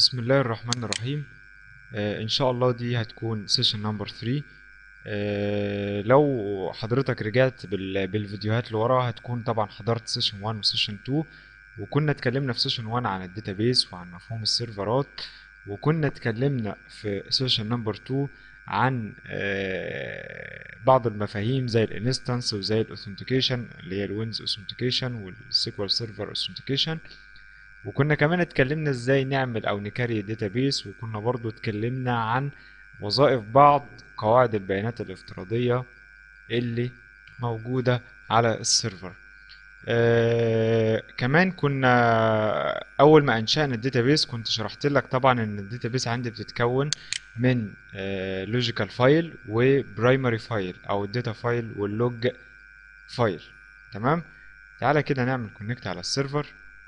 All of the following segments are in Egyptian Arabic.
بسم الله الرحمن الرحيم آه ان شاء الله دي هتكون سيشن نمبر 3 آه لو حضرتك رجعت بال- بالفيديوهات اللي ورا هتكون طبعا حضرت سيشن 1 وسيشن 2 وكنا اتكلمنا في سيشن 1 عن الداتابيس وعن مفهوم السيرفرات وكنا اتكلمنا في سيشن نمبر 2 عن آه بعض المفاهيم زي الانستنس وزي الاوثنتيكيشن اللي هي الويندوز اوثنتيكيشن والسيكوال سيرفر اوثنتيكيشن وكنا كمان اتكلمنا ازاي نعمل او نكري داتابيس وكنا برضو اتكلمنا عن وظائف بعض قواعد البيانات الافتراضية اللي موجودة على السيرفر آه كمان كنا اول ما انشأنا الداتابيس كنت شرحت لك طبعا ان الداتابيس عندي بتتكون من لوجيكال فايل وبرايمري فايل او الداتا فايل واللوج فايل تمام تعالى كده نعمل كونكت على السيرفر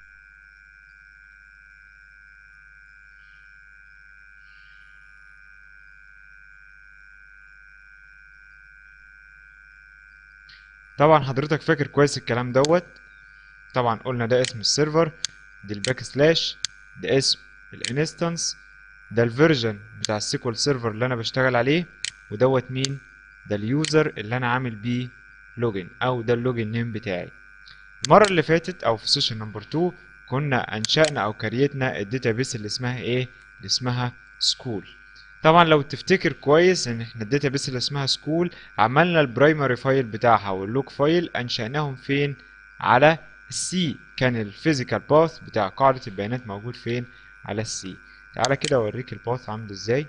طبعا حضرتك فاكر كويس الكلام دوت طبعا قلنا ده اسم السيرفر دي الباك سلاش ده اسم الانستنس ده الفيرجن بتاع السيكوال سيرفر اللي انا بشتغل عليه ودوت مين ده اليوزر اللي انا عامل بيه لوجن او ده اللوجن نيم بتاعي المره اللي فاتت او في سيشن نمبر 2 كنا انشأنا او كريتنا الداتابيس اللي اسمها ايه اللي اسمها سكول طبعا لو تفتكر كويس ان احنا الداتابيس اللي اسمها سكول عملنا البرايمري فايل بتاعها واللوج فايل انشأناهم فين على السي كان الفيزيكال باث بتاع قاعدة البيانات موجود فين على السي تعالى كده اوريك الباث عامل ازاي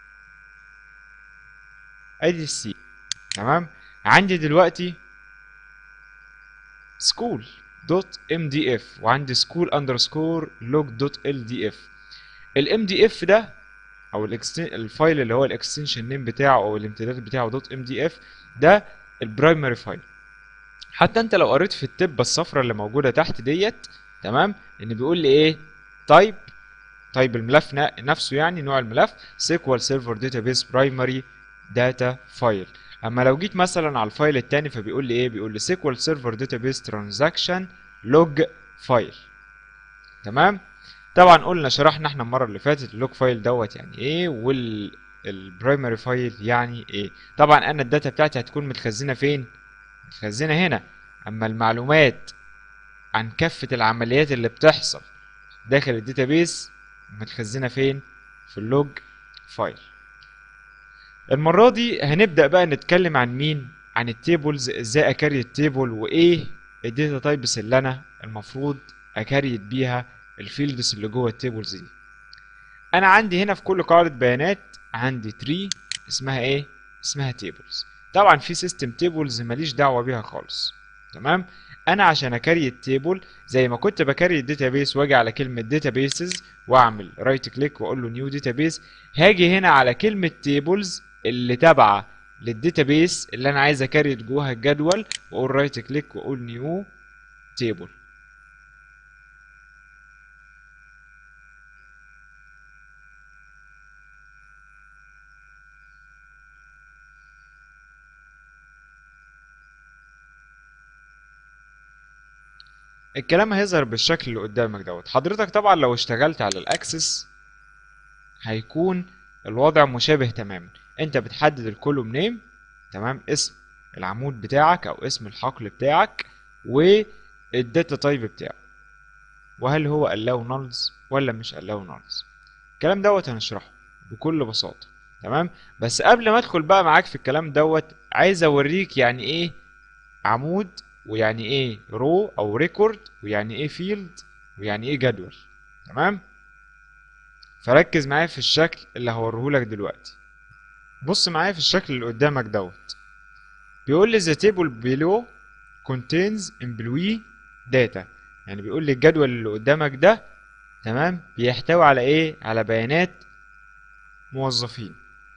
ادي السي تمام عندي دلوقتي سكول دوت ام دي اف وعندي سكول اندرسكور لوج دوت ال دي اف الام دي اف ده او الفايل اللي هو الاكستنشن نيم بتاعه او الامتداد بتاعه دوت ام دي اف ده البرايمري فايل حتى انت لو قريت في التبه الصفراء اللي موجوده تحت ديت تمام ان بيقول لي ايه تايب تايب الملف نفسه يعني نوع الملف سيكوال سيرفر داتابيس برايمري داتا فايل اما لو جيت مثلا على الفايل التاني فبيقول لي ايه بيقول لي سيكوال سيرفر داتابيس ترانزاكشن لوج فايل تمام طبعا قلنا شرحنا احنا المره اللي فاتت اللوج فايل دوت يعني ايه وال البرايمري فايل يعني ايه طبعا انا الداتا بتاعتي هتكون متخزنه فين متخزنه هنا اما المعلومات عن كافه العمليات اللي بتحصل داخل الداتابيس متخزنه فين في اللوج فايل المره دي هنبدا بقى نتكلم عن مين عن التيبلز ازاي اكري التيبل وايه الداتا تايبس اللي انا المفروض اكريت بيها الفيلدز اللي جوه التيبلز دي انا عندي هنا في كل قاعده بيانات عندي تري اسمها ايه اسمها تيبلز طبعا في سيستم تيبلز ماليش دعوه بيها خالص تمام انا عشان اكري التيبل زي ما كنت بكري الداتابيس واجي على كلمه داتابيسز واعمل رايت كليك واقول له نيو داتابيس هاجي هنا على كلمه تيبلز اللي تابعه للداتابيس اللي انا عايز اكريت جواها الجدول واقول رايت كليك واقول نيو تيبل الكلام هيظهر بالشكل اللي قدامك دوت حضرتك طبعا لو اشتغلت على الاكسس هيكون الوضع مشابه تماما انت بتحدد الكولوم نيم تمام اسم العمود بتاعك او اسم الحقل بتاعك والداتا تايب بتاعه وهل هو allow nulls ولا مش allow nulls الكلام دوت هنشرحه بكل بساطة تمام بس قبل ما ادخل بقى معاك في الكلام دوت عايز اوريك يعني ايه عمود ويعني ايه رو او ريكورد ويعني ايه فيلد ويعني ايه جدول تمام فركز معايا في الشكل اللي هوريهولك دلوقتي بص معايا في الشكل اللي قدامك دوت بيقول لي the table below contains employee data يعني بيقول لي الجدول اللي قدامك ده تمام بيحتوي على ايه على بيانات موظفين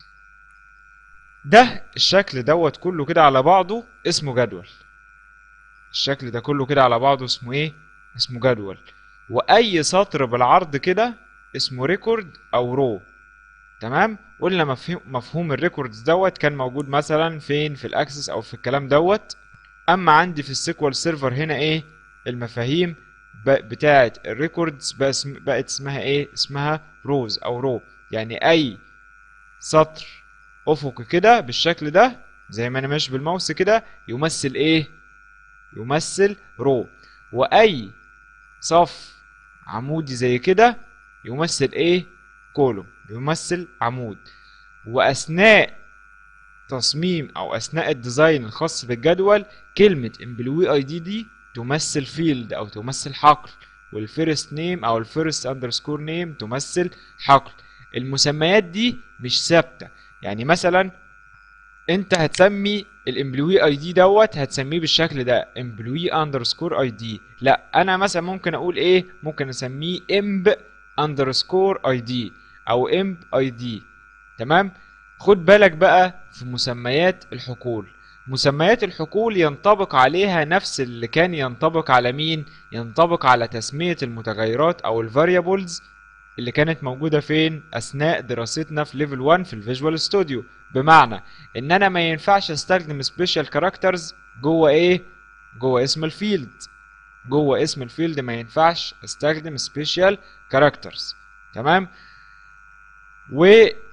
ده الشكل دوت كله كده على بعضه اسمه جدول الشكل ده كله كده على بعضه اسمه ايه اسمه جدول واي سطر بالعرض كده اسمه ريكورد او رو تمام قلنا مفهوم مفهوم الريكوردز دوت كان موجود مثلا فين في الاكسس او في الكلام دوت اما عندي في السيكوال سيرفر هنا ايه المفاهيم بتاعه الريكوردز بقت اسمها ايه اسمها روز او رو يعني اي سطر افقي كده بالشكل ده زي ما انا ماشي بالماوس كده يمثل ايه يمثل رو واي صف عمودي زي كده يمثل ايه كولوم يمثل عمود واثناء تصميم او اثناء الديزاين الخاص بالجدول كلمة employee ID دي تمثل فيلد او تمثل حقل والفيرست نيم او الفيرست اندرسكور نيم تمثل حقل المسميات دي مش ثابتة يعني مثلا انت هتسمي الامبلوي اي دي دوت هتسميه بالشكل ده امبلوي اندرسكور اي دي لا انا مثلا ممكن اقول ايه ممكن اسميه امب اندرسكور اي دي او امب اي دي تمام خد بالك بقى في مسميات الحقول مسميات الحقول ينطبق عليها نفس اللي كان ينطبق على مين ينطبق على تسمية المتغيرات او الفاريبلز اللي كانت موجودة فين اثناء دراستنا في ليفل 1 في الفيجوال ستوديو بمعنى ان انا ما ينفعش استخدم سبيشال كاركترز جوه ايه جوه اسم الفيلد جوه اسم الفيلد ما ينفعش استخدم سبيشال كاركترز تمام و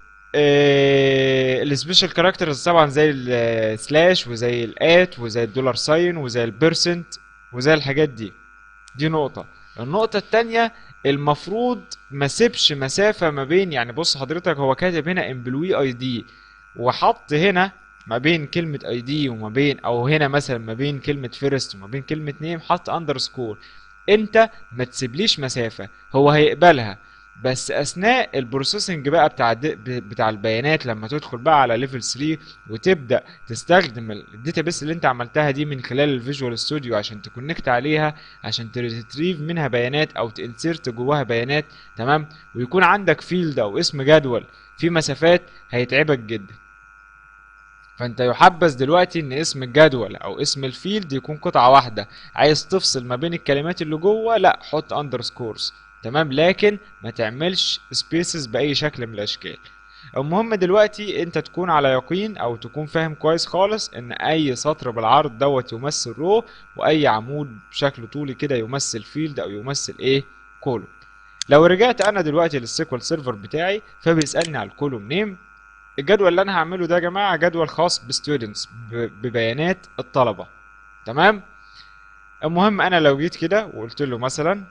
السبيشال كاركترز طبعا زي السلاش وزي الات وزي الدولار ساين وزي البيرسنت وزي الحاجات دي دي نقطة النقطة التانية المفروض ما سيبش مسافة ما بين يعني بص حضرتك هو كاتب هنا امبلوي اي دي وحط هنا ما بين كلمة اي دي وما بين او هنا مثلا ما بين كلمة فيرست وما بين كلمة نيم حط اندرسكور انت ما تسيبليش مسافة هو هيقبلها بس اثناء البروسيسنج بقى بتاع بتاع البيانات لما تدخل بقى على ليفل 3 وتبدا تستخدم الداتابيس اللي انت عملتها دي من خلال الفيجوال ستوديو عشان تكونكت عليها عشان تريتريف منها بيانات او تنسرت جواها بيانات تمام ويكون عندك فيلد او اسم جدول في مسافات هيتعبك جدا فانت يحبذ دلوقتي ان اسم الجدول او اسم الفيلد يكون قطعه واحده عايز تفصل ما بين الكلمات اللي جوه لا حط اندرسكورز تمام لكن ما تعملش سبيسز باي شكل من الاشكال المهم دلوقتي انت تكون على يقين او تكون فاهم كويس خالص ان اي سطر بالعرض دوت يمثل رو واي عمود بشكل طولي كده يمثل فيلد او يمثل ايه كولوم لو رجعت انا دلوقتي للسيكوال سيرفر بتاعي فبيسالني على الكولوم نيم الجدول اللي انا هعمله ده يا جماعه جدول خاص بستودنتس ببيانات الطلبه تمام المهم انا لو جيت كده وقلت له مثلا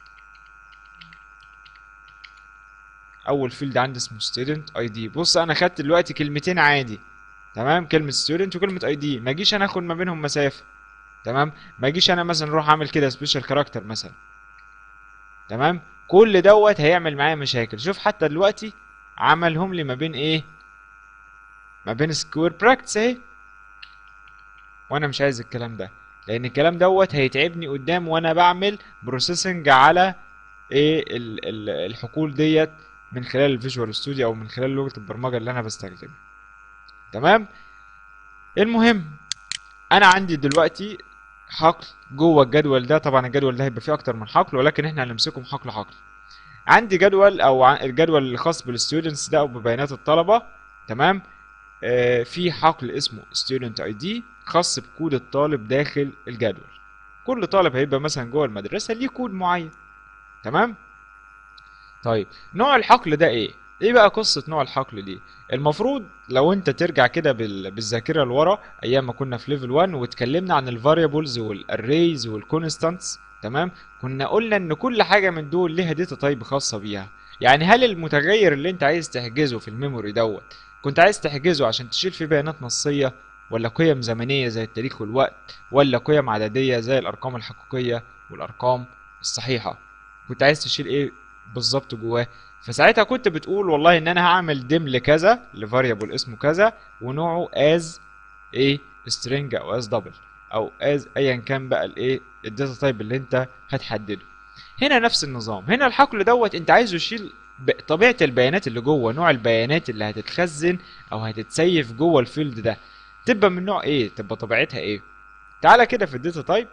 اول فيلد عندي اسمه ستودنت اي دي بص انا خدت دلوقتي كلمتين عادي تمام كلمه ستودنت وكلمه اي دي ما اجيش انا اخد ما بينهم مسافه تمام ما اجيش انا مثلا اروح اعمل كده سبيشال كاركتر مثلا تمام كل دوت هيعمل معايا مشاكل شوف حتى دلوقتي عملهم لي ما بين ايه ما بين سكوير براكتس اهي وانا مش عايز الكلام ده لان الكلام دوت هيتعبني قدام وانا بعمل بروسيسنج على ايه ال ال الحقول ديت من خلال الفيجوال ستوديو او من خلال لغه البرمجه اللي انا بستخدمها تمام المهم انا عندي دلوقتي حقل جوه الجدول ده طبعا الجدول ده هيبقى فيه اكتر من حقل ولكن احنا هنمسكهم حقل حقل عندي جدول او الجدول الخاص بالستودنتس ده او ببيانات الطلبه تمام آه في حقل اسمه student ID خاص بكود الطالب داخل الجدول كل طالب هيبقى مثلا جوه المدرسه ليه كود معين تمام طيب نوع الحقل ده ايه ايه بقى قصه نوع الحقل دي المفروض لو انت ترجع كده بال... بالذاكره لورا ايام ما كنا في ليفل 1 واتكلمنا عن الفاريبلز والاريز والكونستانتس تمام كنا قلنا ان كل حاجه من دول ليها داتا تايب خاصه بيها يعني هل المتغير اللي انت عايز تحجزه في الميموري دوت كنت عايز تحجزه عشان تشيل فيه بيانات نصيه ولا قيم زمنيه زي التاريخ والوقت ولا قيم عدديه زي الارقام الحقيقيه والارقام الصحيحه كنت عايز تشيل ايه بالظبط جواه فساعتها كنت بتقول والله ان انا هعمل ديم لكذا لفاريبل اسمه كذا ونوعه از ايه string او از دبل او از ايا كان بقى الايه الداتا تايب اللي انت هتحدده هنا نفس النظام هنا الحقل دوت انت عايزه يشيل طبيعه البيانات اللي جوه نوع البيانات اللي هتتخزن او هتتسيف جوه الفيلد ده تبقى من نوع ايه تبقى طبيعتها ايه تعالى كده في الداتا تايب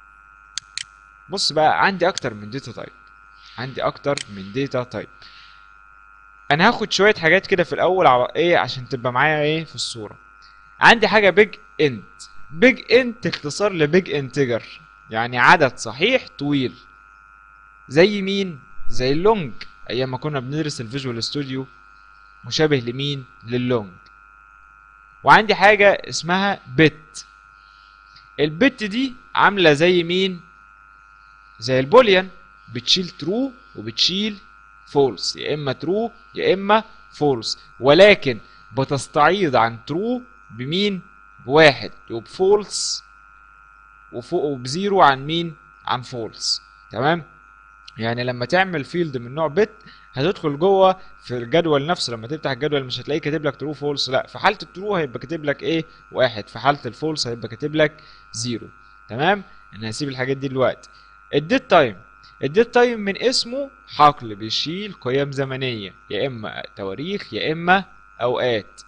بص بقى عندي اكتر من داتا تايب عندي اكتر من داتا تايب انا هاخد شويه حاجات كده في الاول على ايه عشان تبقى معايا ايه في الصوره عندي حاجه بيج انت بيج انت اختصار لبيج انتجر يعني عدد صحيح طويل زي مين زي اللونج ايام ما كنا بندرس الفيجوال ستوديو مشابه لمين للونج وعندي حاجة اسمها بت البت دي عاملة زي مين زي البوليان بتشيل ترو وبتشيل فولس يا اما ترو يا اما فولس ولكن بتستعيض عن ترو بمين بواحد وبفولس وفوق وبزيرو عن مين عن فولس تمام يعني لما تعمل فيلد من نوع بت هتدخل جوه في الجدول نفسه لما تفتح الجدول مش هتلاقيه كاتب لك ترو فولس لا في حاله الترو هيبقى كاتب لك ايه واحد في حاله الفولس هيبقى كاتب لك زيرو تمام انا هسيب الحاجات دي دلوقتي الديت تايم الديت تايم من اسمه حقل بيشيل قيم زمنيه يا اما تواريخ يا اما اوقات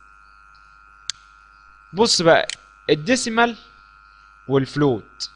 بص بقى الديسيمال والفلوت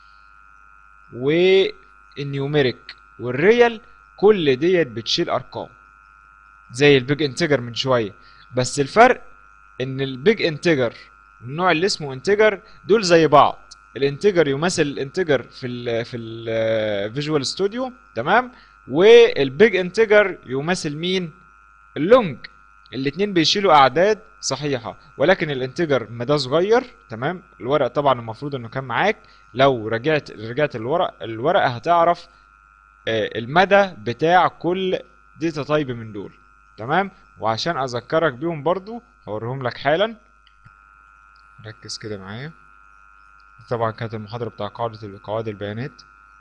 والنيوميريك والريال كل ديت بتشيل ارقام زي البيج انتجر من شويه بس الفرق ان البيج انتجر النوع اللي اسمه انتجر دول زي بعض الانتجر يمثل الانتجر في ال في الفيجوال ستوديو تمام والبيج انتجر يمثل مين اللونج الاتنين بيشيلوا اعداد صحيحه ولكن الانتجر مدى صغير تمام الورق طبعا المفروض انه كان معاك لو رجعت رجعت الورق الورقه هتعرف المدى بتاع كل داتا تايب من دول تمام وعشان اذكرك بيهم برضو هوريهم لك حالا ركز كده معايا طبعا كانت المحاضرة بتاع قاعدة قواعد البيانات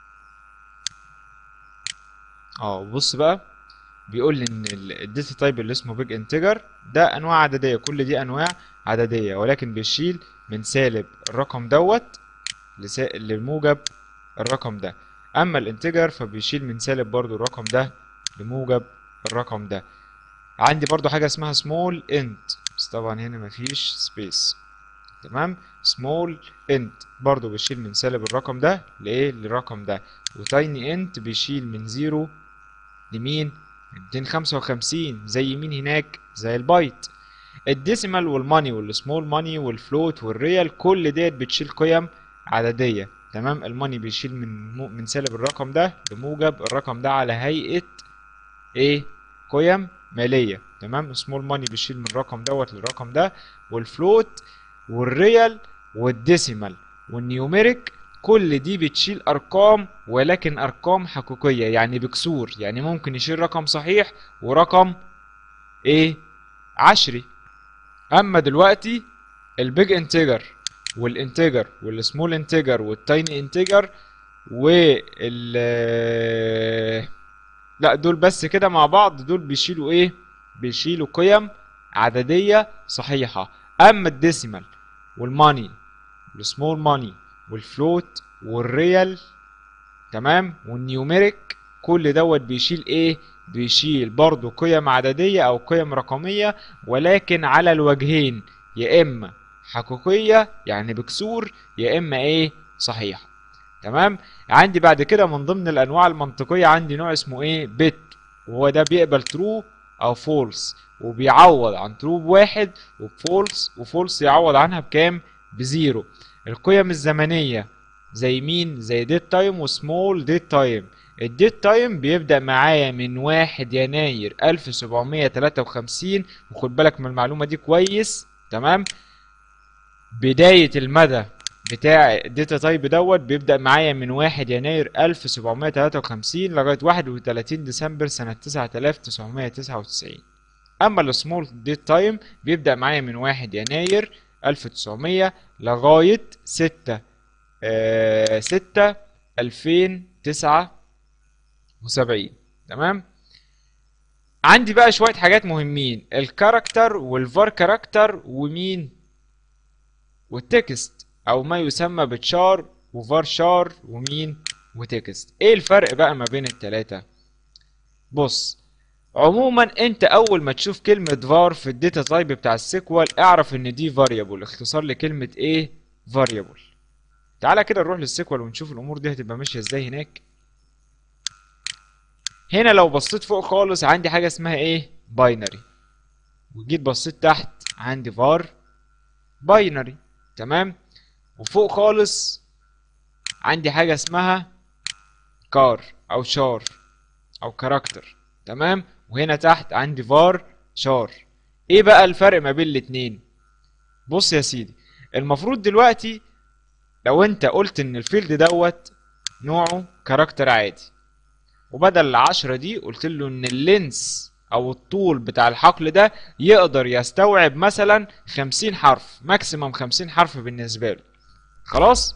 اه بص بقى بيقول لي ان الداتا تايب اللي اسمه بيج انتجر ده انواع عددية كل دي انواع عددية ولكن بيشيل من سالب الرقم دوت لموجب الرقم ده اما الانتجر فبيشيل من سالب برضو الرقم ده لموجب الرقم ده عندي برضو حاجة اسمها small int بس طبعا هنا مفيش سبيس تمام small int برضو بيشيل من سالب الرقم ده لايه للرقم ده وتايني int بيشيل من زيرو لمين 255 زي مين هناك زي البايت الديسيمال والماني والسمول ماني والفلوت والريال كل ديت بتشيل قيم عدديه تمام الماني بيشيل من مو من سالب الرقم ده لموجب الرقم ده على هيئه ايه قيم ماليه تمام سمول ماني بيشيل من الرقم دوت للرقم ده والفلوت والريال والديسيمال والنيوميريك كل دي بتشيل ارقام ولكن ارقام حقيقيه يعني بكسور يعني ممكن يشيل رقم صحيح ورقم ايه عشري اما دلوقتي البيج انتجر والانتجر والسمول انتجر والتايني انتجر وال لا دول بس كده مع بعض دول بيشيلوا ايه بيشيلوا قيم عدديه صحيحه اما الديسيمال والماني والسمول ماني والفلوت والريال تمام والنيوميريك كل دوت بيشيل ايه بيشيل برضو قيم عددية او قيم رقمية ولكن على الوجهين يا اما حقيقية يعني بكسور يا اما ايه صحيحة تمام عندي بعد كده من ضمن الانواع المنطقية عندي نوع اسمه ايه بت وهو ده بيقبل ترو او فولس وبيعوض عن ترو بواحد وبفولس وفولس يعوض عنها بكام بزيرو القيم الزمنية زي مين زي ديت تايم وسمول ديت تايم الديت تايم بيبدأ معايا من واحد يناير ألف سبعمية تلاتة وخمسين وخد بالك من المعلومة دي كويس تمام بداية المدى بتاع الداتا تايب دوت بيبدأ معايا من واحد يناير ألف سبعمية تلاتة وخمسين لغاية واحد وتلاتين ديسمبر سنة تسعة آلاف تسعمية تسعة وتسعين أما السمول ديت تايم بيبدأ معايا من واحد يناير ألف تسعمية لغاية ستة آه ستة ألفين تسعة وسبعين تمام عندي بقى شوية حاجات مهمين الكاركتر والفار كاركتر ومين والتكست او ما يسمى بتشار وفار شار ومين وتكست ايه الفرق بقى ما بين التلاتة بص عموما انت اول ما تشوف كلمة var في الداتا تايب بتاع السيكوال اعرف ان دي variable اختصار لكلمة ايه variable تعالى كده نروح للسيكوال ونشوف الامور دي هتبقى ماشية ازاي هناك هنا لو بصيت فوق خالص عندي حاجة اسمها ايه باينري وجيت بصيت تحت عندي var باينري تمام وفوق خالص عندي حاجة اسمها كار او شار او كاركتر تمام وهنا تحت عندي var شار ايه بقى الفرق ما بين الاتنين بص يا سيدي المفروض دلوقتي لو انت قلت ان الفيلد دوت نوعه كاركتر عادي وبدل العشرة دي قلت له ان اللينس او الطول بتاع الحقل ده يقدر يستوعب مثلا خمسين حرف ماكسيمم خمسين حرف بالنسبة له خلاص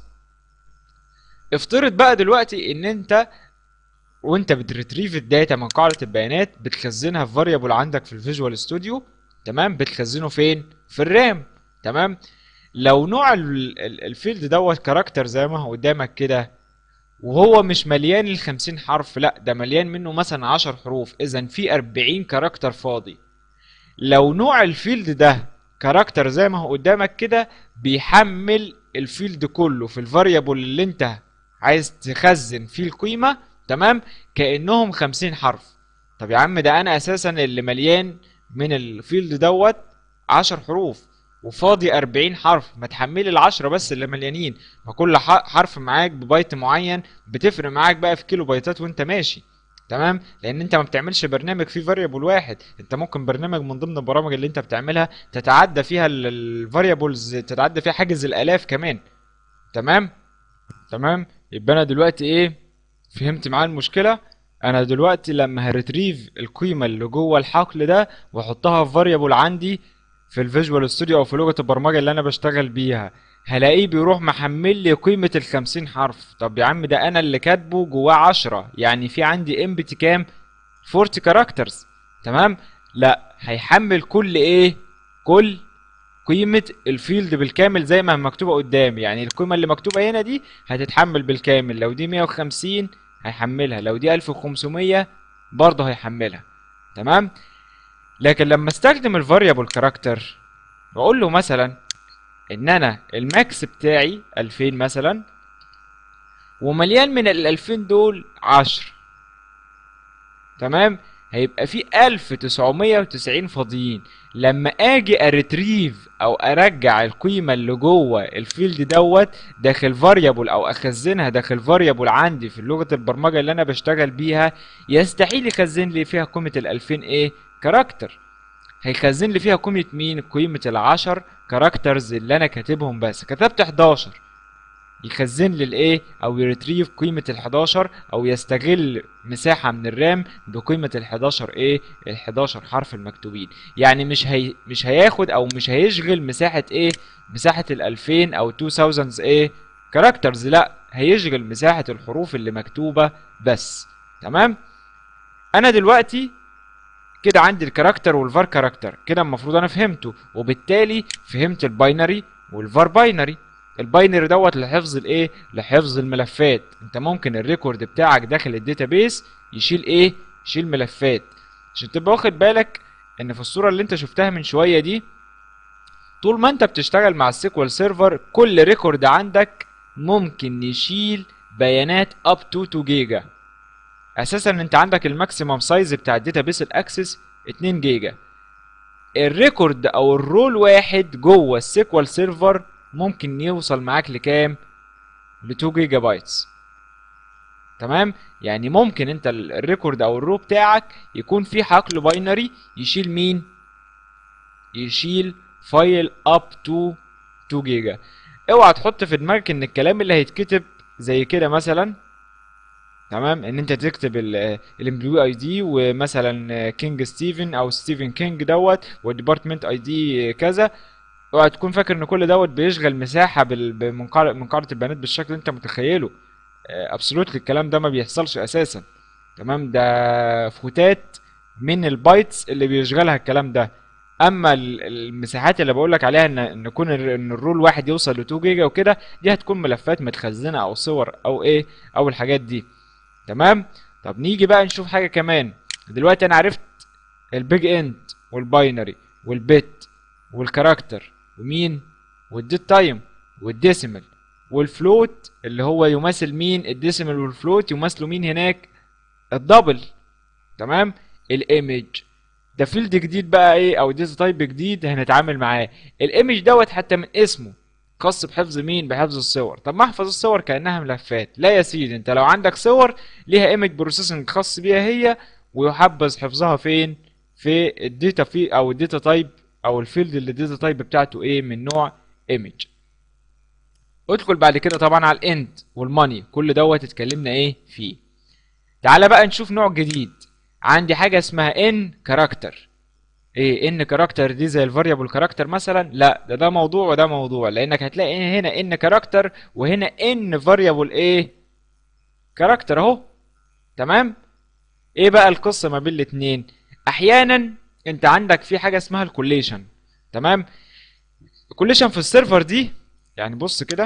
افترض بقى دلوقتي ان انت وانت بتريتريف الداتا من قاعدة البيانات بتخزنها في فاريبل عندك في الفيجوال ستوديو تمام بتخزنه فين في الرام تمام لو نوع ال- ال- الفيلد دوت كاركتر زي ما هو قدامك كده وهو مش مليان ال 50 حرف لا ده مليان منه مثلا 10 حروف اذا في 40 كاركتر فاضي لو نوع الفيلد ده كاركتر زي ما هو قدامك كده بيحمل الفيلد كله في الفاريبل اللي انت عايز تخزن فيه القيمة تمام كأنهم 50 حرف طب يا عم ده انا اساسا اللي مليان من الفيلد دوت 10 حروف وفاضي 40 حرف ما تحملي العشرة بس اللي مليانين ما كل ح- حرف معاك ببايت معين بتفرق معاك بقى في كيلو بايتات وانت ماشي تمام لان انت ما بتعملش برنامج فيه فاريبل واحد انت ممكن برنامج من ضمن البرامج اللي انت بتعملها تتعدى فيها الفاريبلز تتعدى فيها حاجز الالاف كمان تمام تمام يبقى انا دلوقتي ايه فهمت معايا المشكله انا دلوقتي لما هريتريف القيمه اللي جوه الحقل ده واحطها في فاريبل عندي في الفيجوال ستوديو او في لغه البرمجه اللي انا بشتغل بيها هلاقيه بيروح محمل لي قيمه ال 50 حرف طب يا عم ده انا اللي كاتبه جواه 10 يعني في عندي امبتي كام 40 كاركترز تمام لا هيحمل كل ايه كل قيمة الفيلد بالكامل زي ما مكتوبة قدامي يعني القيمة اللي مكتوبة هنا دي هتتحمل بالكامل لو دي 150 هيحملها لو دي 1500 برضه هيحملها تمام لكن لما استخدم الفاريبل كاركتر واقول له مثلا ان انا الماكس بتاعي 2000 مثلا ومليان من ال 2000 دول 10 تمام هيبقى في 1990 فاضيين لما اجي اريتريف او ارجع القيمه اللي جوه الفيلد دوت داخل فاريبل او اخزنها داخل فاريبل عندي في لغه البرمجه اللي انا بشتغل بيها يستحيل يخزن لي فيها قيمه ال 2000 ايه كاركتر هيخزن لي فيها قيمه مين قيمه العشر كاركترز اللي انا كاتبهم بس كتبت 11 يخزن لي الايه او يريتريف قيمه ال 11 او يستغل مساحه من الرام بقيمه ال 11 ايه ال 11 حرف المكتوبين يعني مش هي مش هياخد او مش هيشغل مساحه ايه مساحه ال 2000 او 2000 ايه كاركترز لا هيشغل مساحه الحروف اللي مكتوبه بس تمام انا دلوقتي كده عندي الكاركتر والفار كاركتر كده المفروض انا فهمته وبالتالي فهمت الباينري والفار باينري الباينري دوت لحفظ الايه لحفظ الملفات انت ممكن الريكورد بتاعك داخل الداتابيس يشيل ايه يشيل ملفات عشان تبقى واخد بالك ان في الصوره اللي انت شفتها من شويه دي طول ما انت بتشتغل مع السيكوال سيرفر كل ريكورد عندك ممكن يشيل بيانات اب تو 2 جيجا اساسا انت عندك الماكسيمم سايز بتاع الداتابيس الاكسس 2 جيجا الريكورد او الرول واحد جوه السيكوال سيرفر ممكن يوصل معاك لكام ل 2 جيجا بايتس تمام يعني ممكن انت ال- الريكورد او الرو بتاعك يكون فيه حقل باينري يشيل مين يشيل فايل اب تو 2 جيجا اوعى تحط في دماغك ان الكلام اللي هيتكتب زي كده مثلا تمام ان انت تكتب الامبلوي اي دي ومثلا كينج ستيفن او ستيفن كينج دوت والديبارتمنت اي دي كذا اوعى تكون فاكر ان كل دوت بيشغل مساحه بال... ب- من قاعده من قاعده البيانات بالشكل اللي انت متخيله ابسولوتلي الكلام ده ما بيحصلش اساسا تمام ده فوتات من البايتس اللي بيشغلها الكلام ده اما ال- المساحات اللي بقول لك عليها ان ان يكون ال- ان الرول واحد يوصل ل 2 جيجا وكده دي هتكون ملفات متخزنه او صور او ايه او الحاجات دي تمام طب نيجي بقى نشوف حاجه كمان دلوقتي انا عرفت البيج اند والباينري والبت والكاركتر ومين والديت تايم والديسيمال والفلوت اللي هو يمثل مين الديسيمال والفلوت يمثلوا مين هناك الدبل تمام الايمج ده فيلد جديد بقى ايه او ديتا تايب جديد هنتعامل معاه الايمج دوت حتى من اسمه خاص بحفظ مين بحفظ الصور طب ما احفظ الصور كانها ملفات لا يا سيدي انت لو عندك صور ليها ايمج بروسيسنج خاص بيها هي ويحبذ حفظها فين في الداتا في او الداتا تايب او الفيلد اللي الداتا تايب بتاعته ايه من نوع ايمج ادخل بعد كده طبعا على الاند والماني كل دوت اتكلمنا ايه فيه تعالى بقى نشوف نوع جديد عندي حاجه اسمها ان كاركتر ايه ان كاركتر دي زي الفاريبل كاركتر مثلا لا ده ده موضوع وده موضوع لانك هتلاقي هنا ان كاركتر وهنا ان فاريبل ايه كاركتر اهو تمام ايه بقى القصه ما بين الاتنين احيانا انت عندك في حاجه اسمها الكوليشن تمام الكوليشن في السيرفر دي يعني بص كده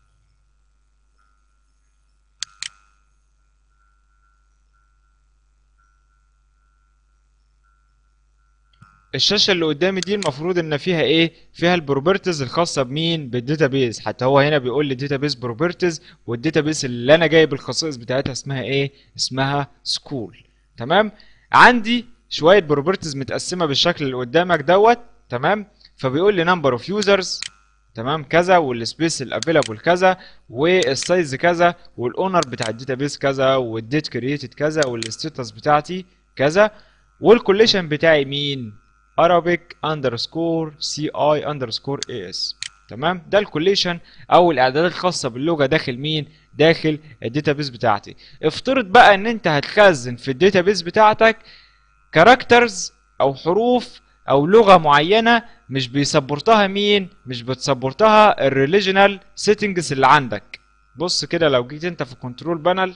الشاشه اللي قدامي دي المفروض ان فيها ايه فيها البروبرتيز الخاصه بمين بالداتابيز حتى هو هنا بيقول لي داتابيز بروبرتيز والداتابيز اللي انا جايب الخصائص بتاعتها اسمها ايه اسمها سكول تمام عندي شويه بروبرتيز متقسمه بالشكل اللي قدامك دوت تمام فبيقول لي نمبر اوف يوزرز تمام كذا والسبيس الافيلابل كذا والسايز كذا والاونر بتاع الداتابيز كذا والديت كرييتد كذا والستاتس بتاعتي كذا والكوليشن بتاعي مين Arabic underscore CI underscore AS تمام ده الكوليشن او الاعدادات الخاصه باللغه داخل مين داخل الداتابيز بتاعتي افترض بقى ان انت هتخزن في الداتابيز بتاعتك كاركترز او حروف او لغه معينه مش بيسبورتها مين مش بتسبورتها الريليجنال سيتنجز اللي عندك بص كده لو جيت انت في كنترول بانل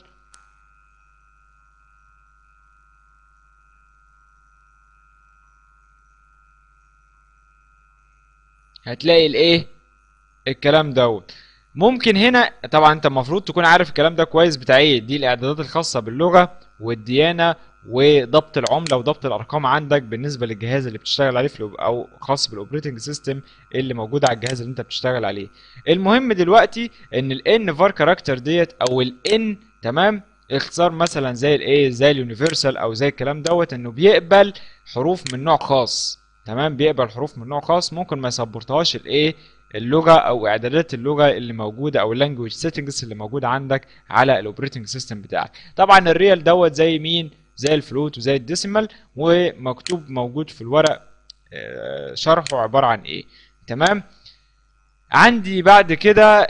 هتلاقي الايه الكلام دوت ممكن هنا طبعا انت المفروض تكون عارف الكلام ده كويس بتاع ايه دي الاعدادات الخاصه باللغه والديانه وضبط العمله وضبط الارقام عندك بالنسبه للجهاز اللي بتشتغل عليه في او خاص بالاوبريتنج سيستم اللي موجود على الجهاز اللي انت بتشتغل عليه المهم دلوقتي ان الان فار كاركتر ديت او الان تمام اختصار مثلا زي الايه زي اليونيفرسال او زي الكلام دوت انه بيقبل حروف من نوع خاص تمام بيقبل حروف من نوع خاص ممكن ما يسبورتهاش الايه اللغه او اعدادات اللغه اللي موجوده او اللانجوج سيتنجز اللي موجوده عندك على الاوبريتنج سيستم بتاعك طبعا الريال دوت زي مين زي الفلوت وزي الديسيمال ومكتوب موجود في الورق شرحه عباره عن ايه تمام عندي بعد كده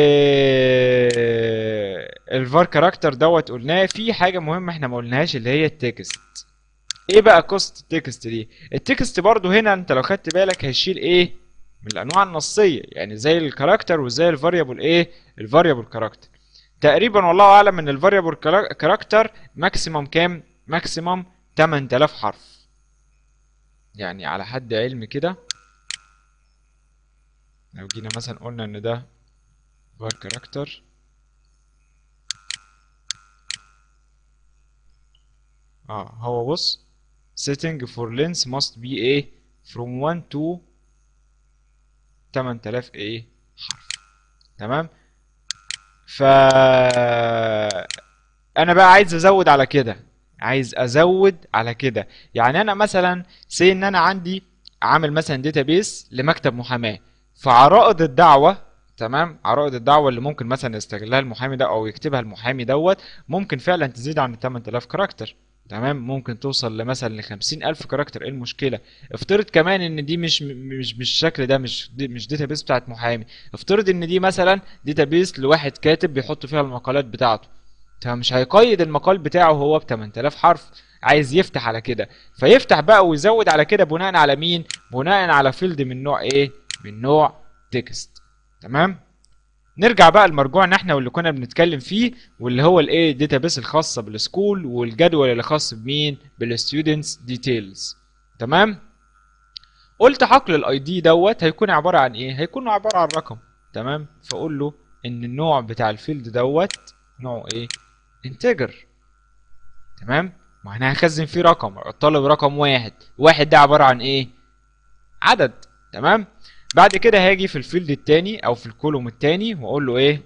الفار كاركتر دوت قلناه في حاجه مهمه احنا ما قلناهاش اللي هي التكست ايه بقى قصه التكست دي التكست برضو هنا انت لو خدت بالك هيشيل ايه من الانواع النصيه يعني زي الكاركتر وزي الفاريبل ايه الفاريبل كاركتر تقريبا والله اعلم ان الفاريبل كاركتر ماكسيمم كام ماكسيمم 8000 حرف يعني على حد علمي كده لو جينا مثلا قلنا ان ده var كاركتر اه هو بص setting for length must be a from 1 to 8000 ايه حرف تمام ف انا بقى عايز ازود على كده عايز ازود على كده يعني انا مثلا سي ان انا عندي عامل مثلا داتابيس لمكتب محاماه فعرائض الدعوه تمام عرائض الدعوه اللي ممكن مثلا يستغلها المحامي ده او يكتبها المحامي دوت ممكن فعلا تزيد عن 8000 كاركتر تمام ممكن توصل لمثلا ل 50000 كاركتر ايه المشكله افترض كمان ان دي مش مش بالشكل ده مش دي مش داتابيس بتاعت محامي افترض ان دي مثلا داتابيس لواحد كاتب بيحط فيها المقالات بتاعته فمش هيقيد المقال بتاعه هو ب 8000 حرف عايز يفتح على كده فيفتح بقى ويزود على كده بناء على مين بناء على فيلد من نوع ايه من نوع تكست تمام نرجع بقى لمرجوعنا احنا واللي كنا بنتكلم فيه واللي هو الايه داتابيس الخاصه بالسكول والجدول اللي خاص بمين بالستودنتس ديتيلز تمام قلت حقل الاي دي دوت هيكون عباره عن ايه هيكون عباره عن رقم تمام فاقول له ان النوع بتاع الفيلد دوت نوعه ايه انتجر تمام ما انا هخزن فيه رقم الطالب رقم واحد واحد ده عباره عن ايه عدد تمام بعد كده هاجي في الفيلد التاني او في الكولوم التاني واقول له ايه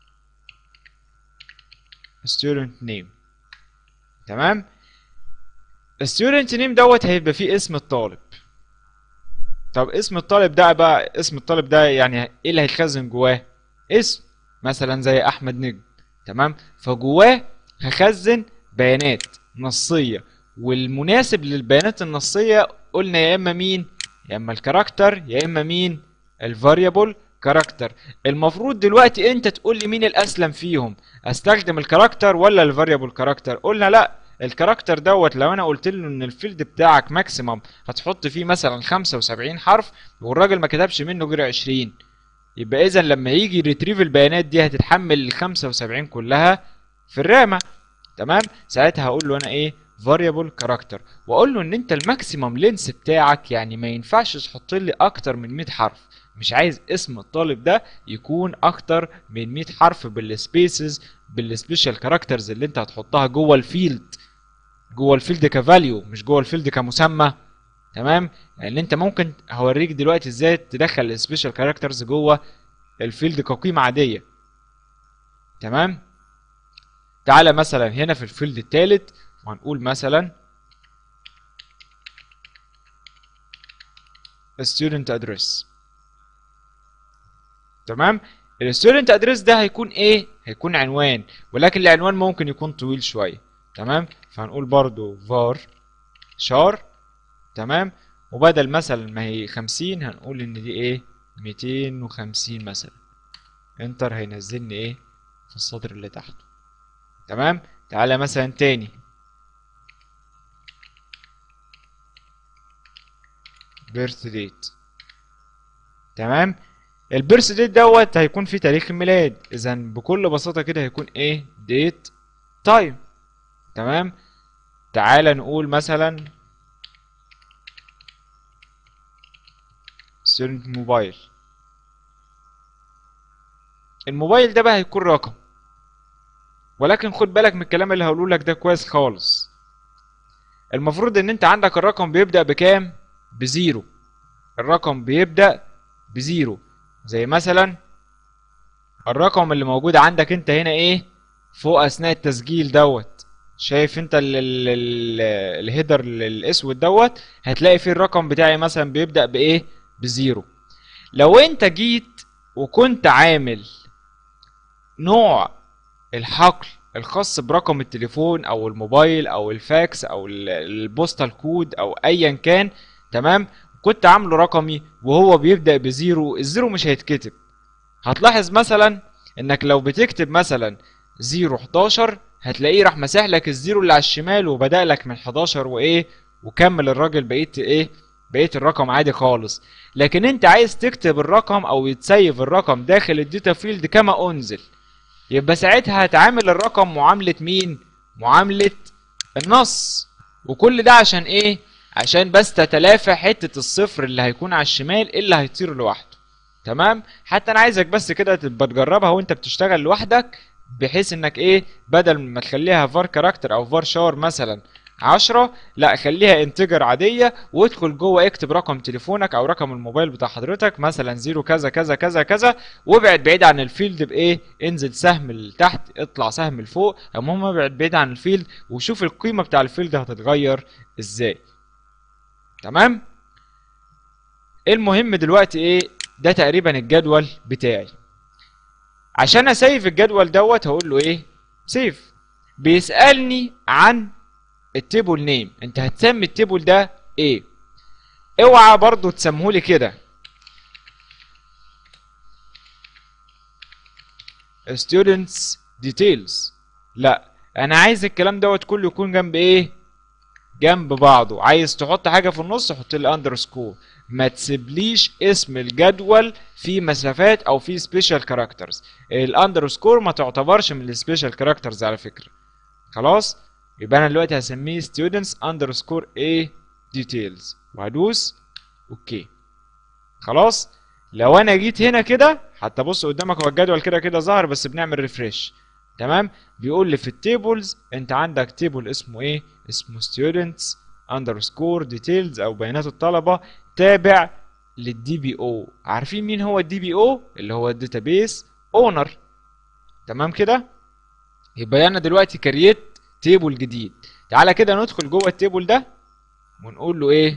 student name تمام student name دوت هيبقى فيه اسم الطالب طب اسم الطالب ده بقى اسم الطالب ده يعني ايه اللي هيتخزن جواه اسم مثلا زي احمد نجم تمام فجواه هخزن بيانات نصيه والمناسب للبيانات النصيه قلنا يا اما مين يا اما الكاركتر يا اما مين الفاريبل كاركتر المفروض دلوقتي انت تقول لي مين الاسلم فيهم استخدم الكاركتر ولا الفاريبل كاركتر قلنا لا الكاركتر دوت لو انا قلت له ان الفيلد بتاعك ماكسيمم هتحط فيه مثلا 75 حرف والراجل ما كتبش منه غير 20 يبقى اذا لما يجي ريتريف البيانات دي هتتحمل ال 75 كلها في الرامه تمام ساعتها هقول له انا ايه variable كاركتر واقول له ان انت الماكسيمم لينس بتاعك يعني ما ينفعش تحط لي اكتر من 100 حرف مش عايز اسم الطالب ده يكون اكتر من 100 حرف بالسبيسز بالسبيشال كاركترز اللي انت هتحطها جوه الفيلد جوه الفيلد كفاليو مش جوه الفيلد كمسمى تمام لان انت ممكن هوريك دلوقتي ازاي تدخل السبيشال كاركترز جوه الفيلد كقيمه عاديه تمام تعالى مثلا هنا في الفيلد الثالث وهنقول مثلا student address تمام الستودنت ادريس ده هيكون ايه هيكون عنوان ولكن العنوان ممكن يكون طويل شويه تمام فهنقول برضو var char تمام وبدل مثلا ما هي 50 هنقول ان دي ايه 250 مثلا انتر هينزلني ايه في السطر اللي تحته تمام تعالى مثلا تاني بيرث ديت تمام البيرث ديت دوت هيكون في تاريخ الميلاد اذا بكل بساطه كده هيكون ايه ديت تايم تمام تعالى نقول مثلا student موبايل الموبايل ده بقى هيكون رقم ولكن خد بالك من الكلام اللي هقوله لك ده كويس خالص المفروض ان انت عندك الرقم بيبدأ بكام بزيرو الرقم بيبدأ بزيرو زي مثلا الرقم اللي موجود عندك انت هنا ايه فوق اثناء التسجيل دوت شايف انت ال- ال- ال- الهيدر الاسود دوت هتلاقي فيه الرقم بتاعي مثلا بيبدأ بايه بزيرو لو انت جيت وكنت عامل نوع الحقل الخاص برقم التليفون او الموبايل او الفاكس او ال- البوستال كود او ايا كان تمام كنت عامله رقمي وهو بيبدأ بزيرو الزيرو مش هيتكتب هتلاحظ مثلا انك لو بتكتب مثلا زيرو 11 هتلاقيه راح مسح لك الزيرو اللي على الشمال وبدأ لك من 11 وايه وكمل الراجل بقيت ايه بقيت الرقم عادي خالص لكن انت عايز تكتب الرقم او يتسيف الرقم داخل الداتا فيلد كما انزل يبقى ساعتها هتعامل الرقم معاملة مين معاملة النص وكل ده عشان ايه عشان بس تتلافى حتة الصفر اللي هيكون على الشمال اللي هيطير لوحده تمام حتى انا عايزك بس كده تبقى تجربها وانت بتشتغل لوحدك بحيث انك ايه بدل ما تخليها فار كاركتر او فار شاور مثلا 10 لا خليها انتجر عاديه وادخل جوه اكتب رقم تليفونك او رقم الموبايل بتاع حضرتك مثلا 0 كذا كذا كذا كذا وابعد بعيد عن الفيلد بايه انزل سهم لتحت اطلع سهم لفوق المهم ابعد بعيد عن الفيلد وشوف القيمه بتاع الفيلد هتتغير ازاي تمام المهم دلوقتي ايه ده تقريبا الجدول بتاعي عشان اسيف الجدول دوت هقول له ايه سيف بيسالني عن التيبل نيم انت هتسمي التيبل ده ايه اوعى برضو تسمهولي كده students details لا انا عايز الكلام دوت كله يكون جنب ايه جنب بعضه عايز تحط حاجه في النص حط لي اندرسكور ما تسيبليش اسم الجدول في مسافات او في سبيشال كاركترز الاندرسكور ما تعتبرش من السبيشال كاركترز على فكره خلاص يبقى انا دلوقتي هسميه students underscore a details وهدوس اوكي خلاص لو انا جيت هنا كده حتى بص قدامك هو الجدول كده كده ظهر بس بنعمل ريفريش تمام بيقول لي في التيبلز انت عندك تيبل اسمه ايه اسمه students underscore details او بيانات الطلبه تابع للدي بي او عارفين مين هو الدي بي او اللي هو الداتابيس اونر تمام كده يبقى انا دلوقتي كريت تيبل جديد تعالى كده ندخل جوه التيبل ده ونقول له ايه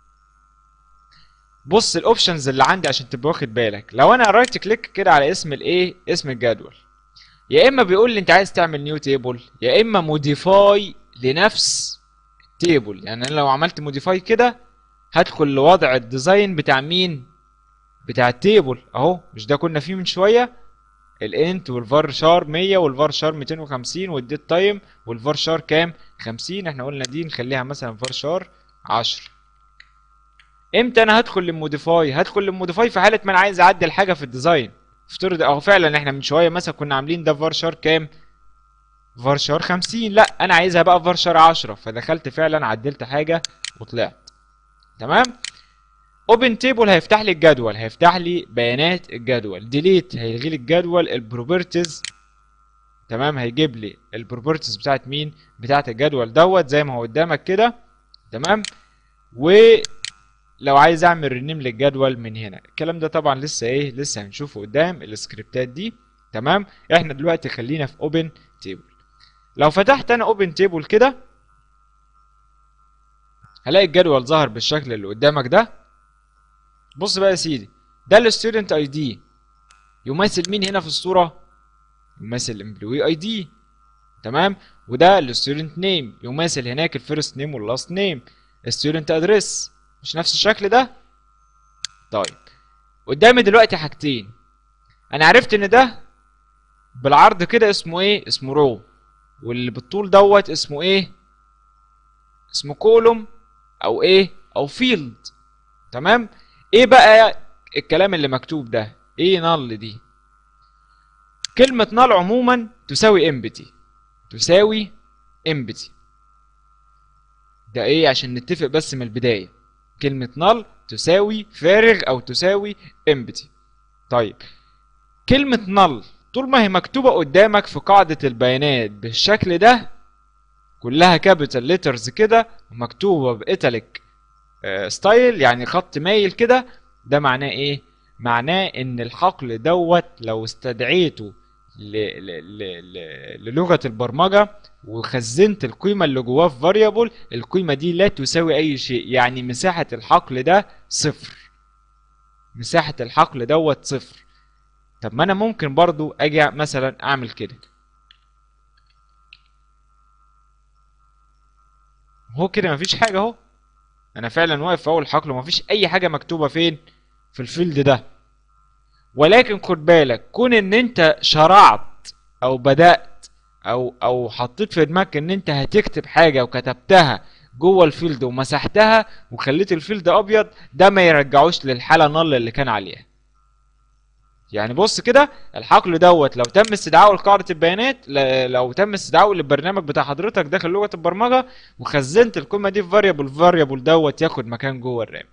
بص الاوبشنز اللي عندي عشان تبقى واخد بالك لو انا رايت كليك كده على اسم الايه اسم الجدول يا اما بيقول لي انت عايز تعمل نيو تيبل يا اما موديفاي لنفس تيبل يعني انا لو عملت موديفاي كده هدخل لوضع الديزاين بتاع مين بتاع التيبل اهو مش ده كنا فيه من شويه الانت والفار شار 100 والفار شار 250 والديت تايم والفار شار كام 50 احنا قلنا دي نخليها مثلا فار شار 10 امتى انا هدخل للموديفاي هدخل للموديفاي في حاله ما انا عايز اعدل حاجه في الديزاين افترض اهو فعلا احنا من شويه مثلا كنا عاملين ده فار شار كام فار شار 50 لا انا عايزها بقى فار شار 10 فدخلت فعلا عدلت حاجه وطلعت تمام اوبن تيبل هيفتح لي الجدول هيفتح لي بيانات الجدول ديليت هيلغي لي الجدول البروبرتيز تمام هيجيب لي البروبرتيز بتاعت مين بتاعت الجدول دوت زي ما هو قدامك كده تمام ولو عايز اعمل رينيم للجدول من هنا الكلام ده طبعا لسه ايه لسه هنشوفه قدام السكريبتات دي تمام احنا دلوقتي خلينا في اوبن تيبل لو فتحت انا اوبن تيبل كده هلاقي الجدول ظهر بالشكل اللي قدامك ده بص بقى يا سيدي ده الستودنت اي دي يمثل مين هنا في الصوره يمثل الامبلوي اي دي تمام وده الستودنت نيم يمثل هناك الفيرست نيم واللاست نيم الستودنت ادريس مش نفس الشكل ده طيب قدامي دلوقتي حاجتين انا عرفت ان ده بالعرض كده اسمه ايه اسمه رو واللي بالطول دوت اسمه ايه اسمه كولوم او ايه او فيلد تمام ايه بقى الكلام اللي مكتوب ده ايه نال دي كلمة نال عموما تساوي امبتي تساوي امبتي ده ايه عشان نتفق بس من البداية كلمة نال تساوي فارغ او تساوي امبتي طيب كلمة نال طول ما هي مكتوبة قدامك في قاعدة البيانات بالشكل ده كلها كابيتال ليترز كده ومكتوبة بإيتاليك ستايل يعني خط مايل كده ده معناه ايه معناه ان الحقل دوت لو استدعيته ل... ل... ل... للغه البرمجه وخزنت القيمه اللي جواه في فاريبل القيمه دي لا تساوي اي شيء يعني مساحه الحقل ده صفر مساحه الحقل دوت صفر طب ما انا ممكن برضو اجي مثلا اعمل كده هو كده مفيش حاجه اهو انا فعلا واقف في اول حقل ومفيش اي حاجه مكتوبه فين في الفيلد ده ولكن خد بالك كون ان انت شرعت او بدات او او حطيت في دماغك ان انت هتكتب حاجه وكتبتها جوه الفيلد ومسحتها وخليت الفيلد ابيض ده ما يرجعوش للحاله نل اللي كان عليها يعني بص كده الحقل دوت لو تم استدعائه لقاعده البيانات ل- لو تم استدعائه للبرنامج بتاع حضرتك داخل لغه البرمجه وخزنت القيمه دي في فاريبل فاريبل دوت ياخد مكان جوه الرام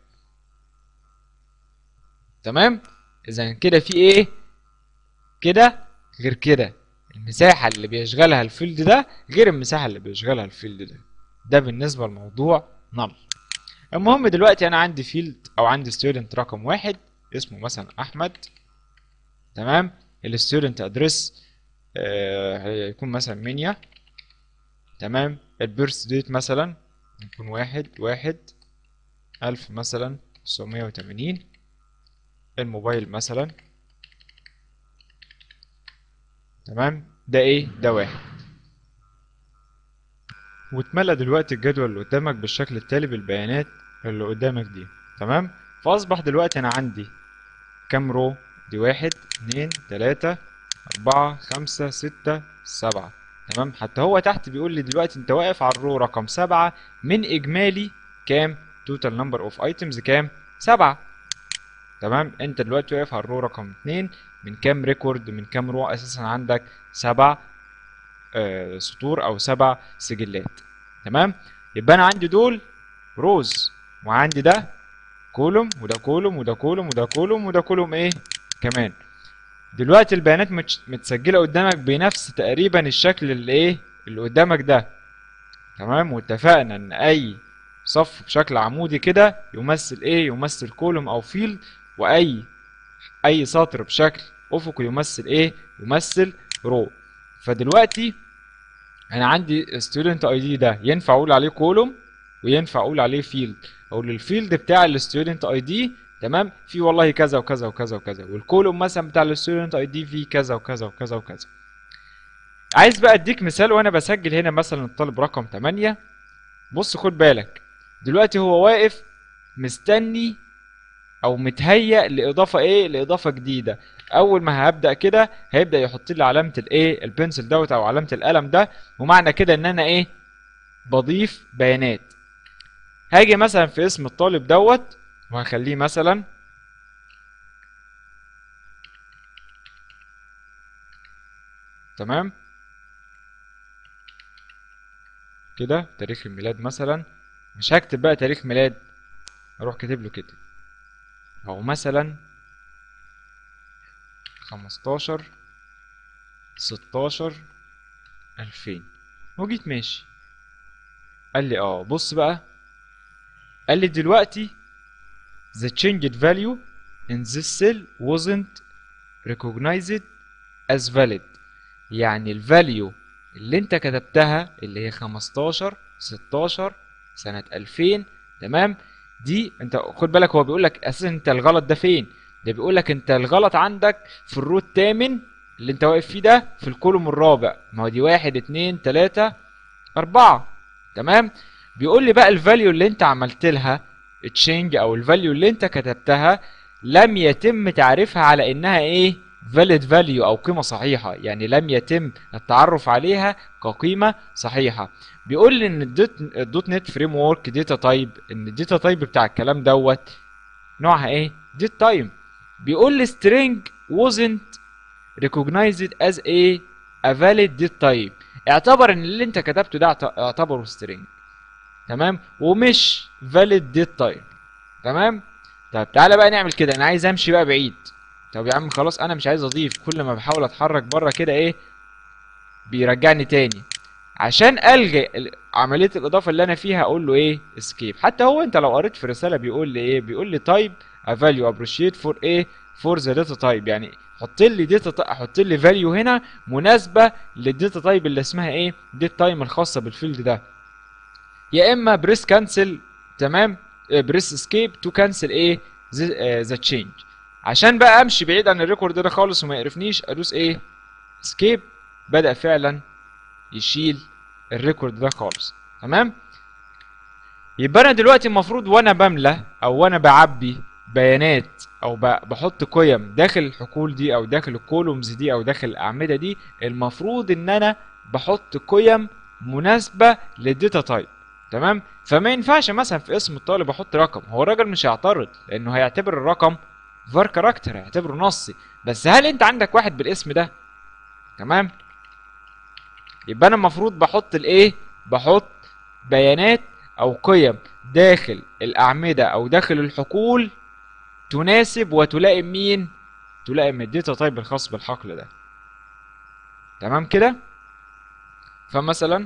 تمام اذا كده في ايه كده غير كده المساحه اللي بيشغلها الفيلد ده غير المساحه اللي بيشغلها الفيلد ده ده بالنسبه لموضوع نل المهم دلوقتي انا عندي فيلد او عندي ستودنت رقم واحد اسمه مثلا احمد تمام الستودنت ادريس هيكون مثلا منيا تمام البيرث ديت مثلا يكون واحد واحد ألف مثلا تسعمية وتمانين الموبايل مثلا تمام ده ايه ده واحد واتملى دلوقتي الجدول اللي قدامك بالشكل التالي بالبيانات اللي قدامك دي تمام فاصبح دلوقتي انا عندي كام رو دي واحد اتنين تلاتة أربعة خمسة ستة سبعة تمام حتى هو تحت بيقول لي دلوقتي انت واقف على الرو رقم سبعة من اجمالي كام توتال نمبر اوف ايتمز كام سبعة تمام انت دلوقتي واقف على الرو رقم اتنين من كام ريكورد من كام رو اساسا عندك سبع آه سطور او سبع سجلات تمام يبقى انا عندي دول روز وعندي ده كولوم وده كولوم وده كولوم وده كولوم وده كولوم ايه كمان دلوقتي البيانات متش- متسجله قدامك بنفس تقريبا الشكل اللي ايه اللي قدامك ده تمام واتفقنا ان اي صف بشكل عمودي كده يمثل ايه يمثل كولوم او فيلد واي اي سطر بشكل افقي يمثل ايه يمثل رو فدلوقتي انا عندي student ID ده ينفع اقول عليه كولوم وينفع اقول عليه فيلد اقول الفيلد بتاع الستودنت اي دي تمام في والله كذا وكذا وكذا وكذا والكولوم مثلا بتاع الستودنت اي دي فيه كذا وكذا وكذا وكذا عايز بقى اديك مثال وانا بسجل هنا مثلا الطالب رقم 8 بص خد بالك دلوقتي هو واقف مستني او متهيأ لاضافه ايه لاضافه جديده اول ما هبدا كده هيبدا يحط لي علامه الايه البنسل دوت او علامه القلم ده ومعنى كده ان انا ايه بضيف بيانات هاجي مثلا في اسم الطالب دوت وهخليه مثلا تمام كده تاريخ الميلاد مثلا مش هكتب بقى تاريخ ميلاد اروح كاتب له كده او مثلا خمستاشر ستاشر الفين وجيت ماشي قال لي اه بص بقى قال لي دلوقتي the changed value in this cell wasn't recognized as valid يعني الفاليو اللي انت كتبتها اللي هي 15 16 سنة 2000 تمام دي انت خد بالك هو بيقول لك اساسا انت الغلط ده فين ده بيقول لك انت الغلط عندك في الرو الثامن اللي انت واقف فيه ده في الكولوم الرابع ما هو دي واحد اتنين تلاتة اربعة تمام بيقول لي بقى الفاليو اللي انت عملت لها تشينج او الفاليو اللي انت كتبتها لم يتم تعريفها على انها ايه valid value او قيمه صحيحه يعني لم يتم التعرف عليها كقيمه صحيحه بيقول لي ان الدوت الدوت نت فريم ورك داتا تايب ان الداتا تايب بتاع الكلام دوت نوعها ايه ديت تايم بيقول لي string wasn't recognized as a a valid date type اعتبر ان اللي انت كتبته ده اعت- اعتبره string تمام ومش valid date type تمام طب تعالى بقى نعمل كده انا عايز امشي بقى بعيد طب يا عم خلاص انا مش عايز اضيف كل ما بحاول اتحرك بره كده ايه بيرجعني تاني عشان الغي ال- عمليه الاضافه اللي انا فيها اقول له ايه اسكيب حتى هو انت لو قريت في رساله بيقول لي ايه بيقول لي تايب a value appreciate for ايه for the data type يعني حط لي داتا حط لي فاليو هنا مناسبه للداتا تايب اللي اسمها ايه ديت تايم الخاصه بالفيلد ده يا اما بريس كانسل تمام بريس اسكيب تو كانسل ايه ذا تشينج عشان بقى امشي بعيد عن الريكورد ده خالص وما يقرفنيش ادوس ايه اسكيب بدا فعلا يشيل الريكورد ده خالص تمام يبقى انا دلوقتي المفروض وانا بملى او وانا بعبي بيانات او ب- بحط قيم داخل الحقول دي او داخل الكولومز دي او داخل الاعمده دي المفروض ان انا بحط قيم مناسبه للداتا تايب تمام فما ينفعش مثلا في اسم الطالب احط رقم هو الراجل مش هيعترض لانه هيعتبر الرقم فار كاركتر هيعتبره نصي بس هل انت عندك واحد بالاسم ده تمام يبقى انا المفروض بحط الايه بحط بيانات او قيم داخل الاعمده او داخل الحقول تناسب وتلائم مين تلائم الداتا تايب الخاص بالحقل ده تمام كده فمثلا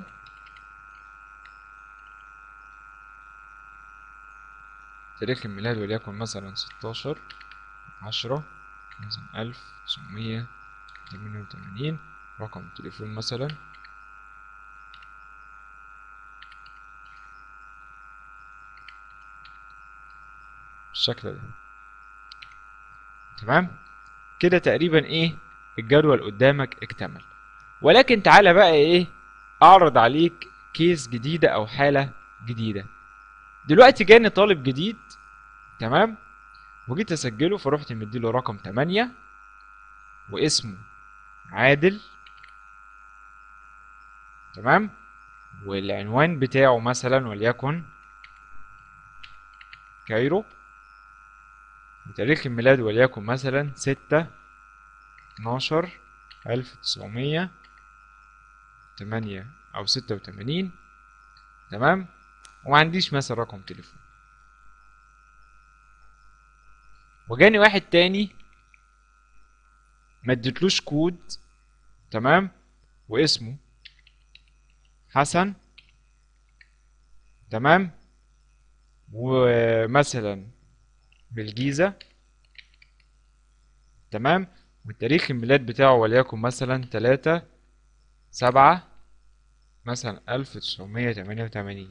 تاريخ الميلاد وليكن مثلا 16 10 مثلا 1988 رقم التليفون مثلا بالشكل ده تمام كده تقريبا ايه الجدول قدامك اكتمل ولكن تعالى بقى ايه اعرض عليك كيس جديدة او حالة جديدة دلوقتي جاني طالب جديد تمام وجيت اسجله فرحت مديله رقم 8 واسمه عادل تمام والعنوان بتاعه مثلا وليكن كايرو وتاريخ الميلاد وليكن مثلا ستة اتناشر ألف تسعمية تمانية أو ستة وتمانين تمام وما عنديش مثلا رقم تليفون وجاني واحد تاني ما اديتلوش كود تمام واسمه حسن تمام ومثلا بالجيزة تمام والتاريخ الميلاد بتاعه وليكن مثلا تلاتة سبعة مثلا 1988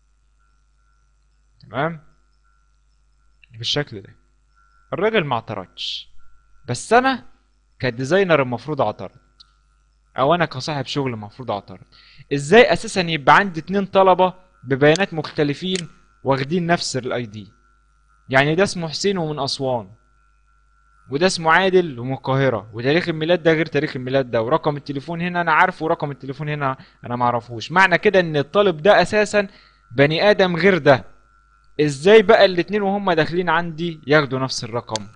تمام بالشكل ده الراجل ما اعترضش بس انا كديزاينر المفروض اعترض او انا كصاحب شغل المفروض اعترض ازاي اساسا يبقى عندي اتنين طلبة ببيانات مختلفين واخدين نفس الاي دي يعني ده اسمه حسين ومن اسوان وده اسمه عادل ومن القاهرة وتاريخ الميلاد ده غير تاريخ الميلاد ده ورقم التليفون هنا انا عارفه ورقم التليفون هنا انا معرفوش معنى كده ان الطالب ده اساسا بني ادم غير ده ازاي بقى الاتنين وهم داخلين عندي ياخدوا نفس الرقم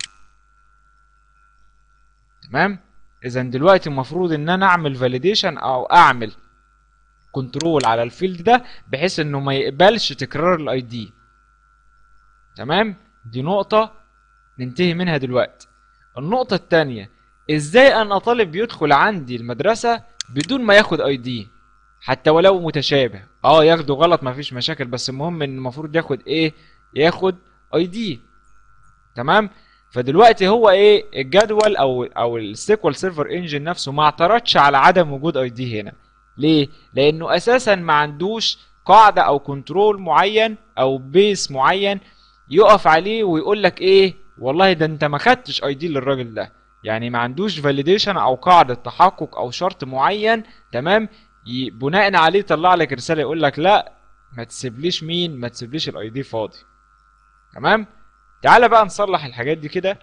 تمام اذا دلوقتي المفروض ان انا اعمل فاليديشن او اعمل كنترول على الفيلد ده بحيث انه ما يقبلش تكرار الاي دي تمام دي نقطة ننتهي منها دلوقتي النقطة التانية ازاي انا طالب يدخل عندي المدرسة بدون ما ياخد اي دي حتى ولو متشابه اه ياخده غلط مفيش مشاكل بس المهم ان المفروض ياخد ايه ياخد اي دي تمام فدلوقتي هو ايه الجدول او او السيكوال سيرفر انجن نفسه ما اعترضش على عدم وجود اي دي هنا ليه لانه اساسا ما عندوش قاعده او كنترول معين او بيس معين يقف عليه ويقول لك ايه والله ده انت ما خدتش اي دي للراجل ده يعني ما عندوش فاليديشن او قاعده تحقق او شرط معين تمام ي- بناء عليه يطلع لك رساله يقول لك لا ما تسيبليش مين ما تسيبليش الاي دي فاضي تمام تعالى بقى نصلح الحاجات دي كده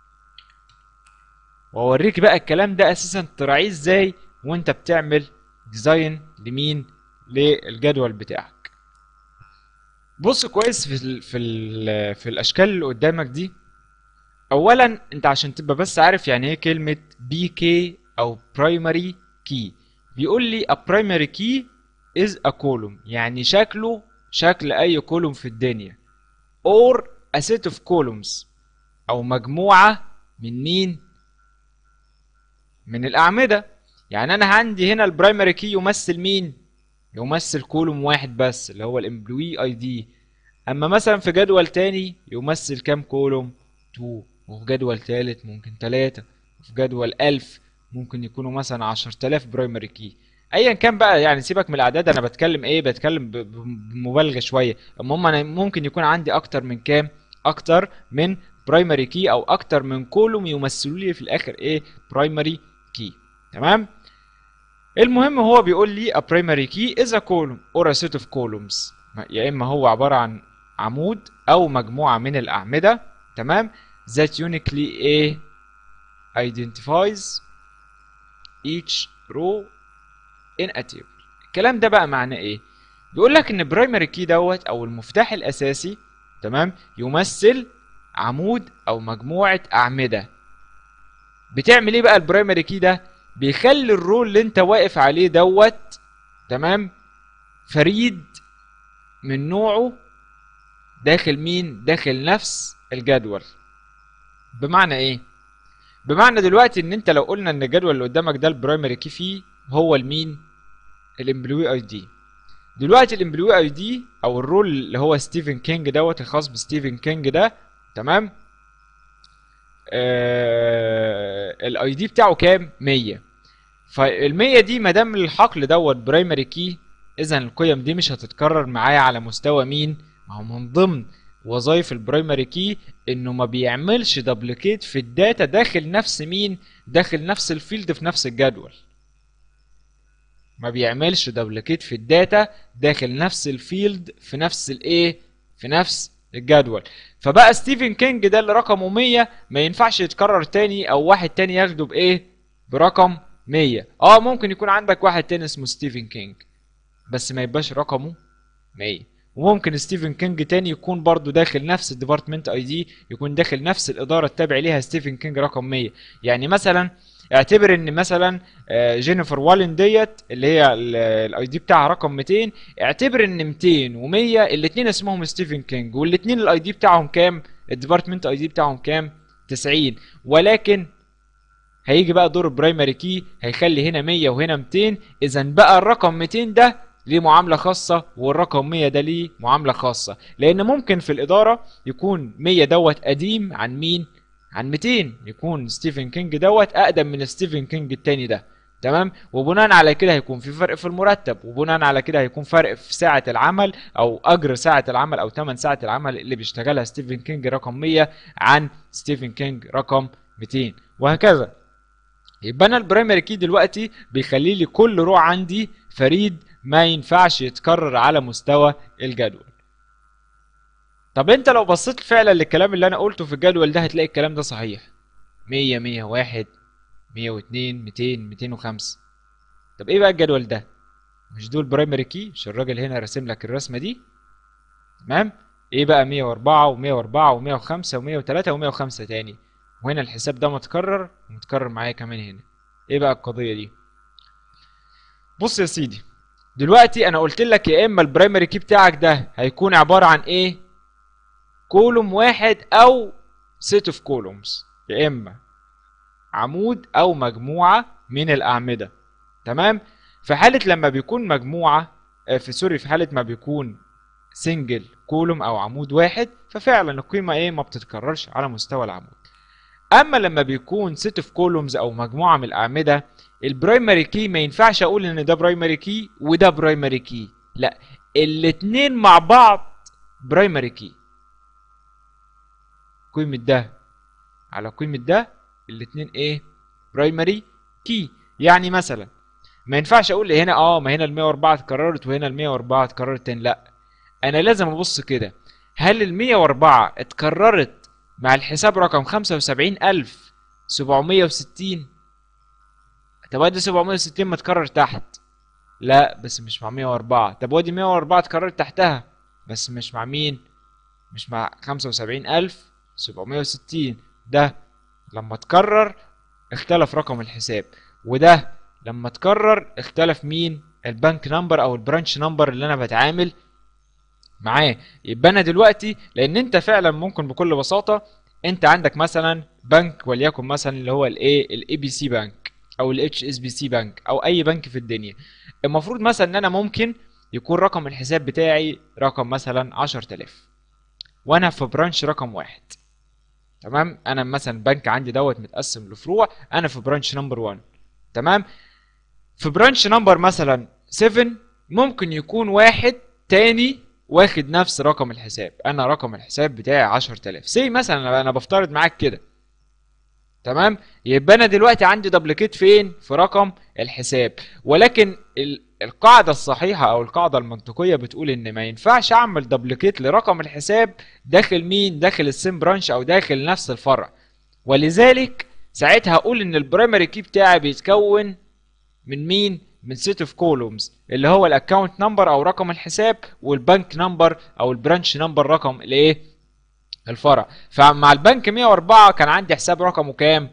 واوريك بقى الكلام ده اساسا تراعيه ازاي وانت بتعمل ديزاين لمين للجدول بتاعك بص كويس في ال في ال في الاشكال اللي قدامك دي اولا انت عشان تبقى بس عارف يعني ايه كلمه بي كي او برايمري كي بيقول لي a primary key is a column يعني شكله شكل اي كولوم في الدنيا or a set of columns او مجموعه من مين من الاعمده يعني انا عندي هنا البرايمري كي يمثل مين يمثل كولوم واحد بس اللي هو الامبلوي اي دي اما مثلا في جدول تاني يمثل كام كولوم 2 وفي جدول تالت ممكن 3 وفي جدول 1000 ممكن يكونوا مثلا 10000 برايمري كي ايا كان بقى يعني سيبك من الاعداد انا بتكلم ايه بتكلم ب- ب- بمبالغه شويه المهم انا ممكن يكون عندي اكتر من كام اكتر من برايمري كي او اكتر من كولوم يمثلوا لي في الاخر ايه برايمري كي تمام المهم هو بيقول لي a primary key is a column or a set of columns يا اما هو عباره عن عمود او مجموعه من الاعمده تمام that uniquely a identifies each row in a table الكلام ده بقى معناه ايه بيقول لك ان برايمري كي دوت او المفتاح الاساسي تمام يمثل عمود او مجموعه اعمده بتعمل ايه بقى البرايمري كي ده بيخلي الرول اللي انت واقف عليه دوت تمام فريد من نوعه داخل مين داخل نفس الجدول بمعنى ايه بمعنى دلوقتي ان انت لو قلنا ان الجدول اللي قدامك ده البرايمري كي فيه هو المين الامبلوي اي دي دلوقتي الامبلوي اي دي او الرول اللي هو ستيفن كينج دوت الخاص بستيفن كينج ده تمام آه الاي دي بتاعه كام 100 فال 100 دي ما دام الحقل دوت برايمري كي اذا القيم دي مش هتتكرر معايا على مستوى مين ما هو من ضمن وظائف البرايمري كي انه ما بيعملش دبليكيت في الداتا داخل نفس مين داخل نفس الفيلد في نفس الجدول ما بيعملش دبليكيت في الداتا داخل نفس الفيلد في نفس الايه في نفس الجدول فبقى ستيفن كينج ده اللي رقمه 100 ما ينفعش يتكرر تاني او واحد تاني ياخده بايه برقم 100 اه ممكن يكون عندك واحد تاني اسمه ستيفن كينج بس ما يبقاش رقمه 100 وممكن ستيفن كينج تاني يكون برضو داخل نفس الديبارتمنت اي دي يكون داخل نفس الاداره التابع ليها ستيفن كينج رقم 100 يعني مثلا اعتبر ان مثلا آه، جينيفر والين ديت اللي هي الاي دي بتاعها رقم 200 اعتبر ان 200 و100 الاثنين اسمهم ستيفن كينج والاثنين الاي دي بتاعهم كام الديبارتمنت اي دي بتاعهم كام 90 ولكن هيجي بقى دور البرايمري كي هيخلي هنا 100 وهنا 200 اذا بقى الرقم 200 ده ليه معامله خاصه والرقم 100 ده ليه معامله خاصه لان ممكن في الاداره يكون 100 دوت قديم عن مين عن 200 يكون ستيفن كينج دوت اقدم من ستيفن كينج التاني ده تمام وبناء على كده هيكون في فرق في المرتب وبناء على كده هيكون فرق في ساعة العمل او اجر ساعة العمل او ثمن ساعة العمل اللي بيشتغلها ستيفن كينج رقم 100 عن ستيفن كينج رقم 200 وهكذا يبقى انا البرايمري كي دلوقتي بيخلي لي كل رو عندي فريد ما ينفعش يتكرر على مستوى الجدول طب انت لو بصيت فعلا للكلام اللي انا قلته في الجدول ده هتلاقي الكلام ده صحيح 100 101 102 200 205 طب ايه بقى الجدول ده مش دول برايمري كي مش الراجل هنا راسم لك الرسمه دي تمام ايه بقى 104 و104 و105 و103 و105 تاني وهنا الحساب ده متكرر ومتكرر معايا كمان هنا ايه بقى القضيه دي بص يا سيدي دلوقتي انا قلت لك يا اما البرايمري كي بتاعك ده هيكون عباره عن ايه كولوم واحد او سيت اوف كولومز يا اما عمود او مجموعه من الاعمده تمام في حاله لما بيكون مجموعه آه، في سوري في حاله ما بيكون سنجل كولوم او عمود واحد ففعلا القيمه ايه ما بتتكررش على مستوى العمود اما لما بيكون سيت اوف كولومز او مجموعه من الاعمده البرايمري كي ما ينفعش اقول ان ده برايمري كي وده برايمري كي لا الاتنين مع بعض برايمري كي قيمه ده على قيمه ده الاتنين ايه برايمري كي يعني مثلا ما ينفعش اقول هنا اه ما هنا ال 104 اتكررت وهنا ال 104 اتكررت تاني لا انا لازم ابص كده هل ال 104 اتكررت مع الحساب رقم 75760 طب ادي 760 متكرر تحت لا بس مش مع 104 طب وادي 104 اتكررت تحتها بس مش مع مين مش مع 75760 ده لما اتكرر اختلف رقم الحساب وده لما اتكرر اختلف مين البنك نمبر او البرانش نمبر اللي انا بتعامل معاه يبقى انا دلوقتي لان انت فعلا ممكن بكل بساطه انت عندك مثلا بنك وليكن مثلا اللي هو الايه الاي بي سي بنك او الاتش اس بي سي بنك او اي بنك في الدنيا المفروض مثلا ان انا ممكن يكون رقم الحساب بتاعي رقم مثلا 10000 وانا في برانش رقم واحد تمام انا مثلا بنك عندي دوت متقسم لفروع انا في برانش نمبر 1 تمام في برانش نمبر مثلا 7 ممكن يكون واحد تاني واخد نفس رقم الحساب انا رقم الحساب بتاعي 10000 سي مثلا انا بفترض معاك كده تمام يبقى انا دلوقتي عندي دبليكيت فين في رقم الحساب ولكن ال- القاعده الصحيحه او القاعده المنطقيه بتقول ان ما ينفعش اعمل دبليكيت لرقم الحساب داخل مين داخل السيم برانش او داخل نفس الفرع ولذلك ساعتها هقول ان البرايمري كي بتاعي بيتكون من مين من سيت اوف كولومز اللي هو الاكونت نمبر او رقم الحساب والبنك نمبر او البرانش نمبر رقم الايه الفرع فمع البنك 104 كان عندي حساب رقمه كام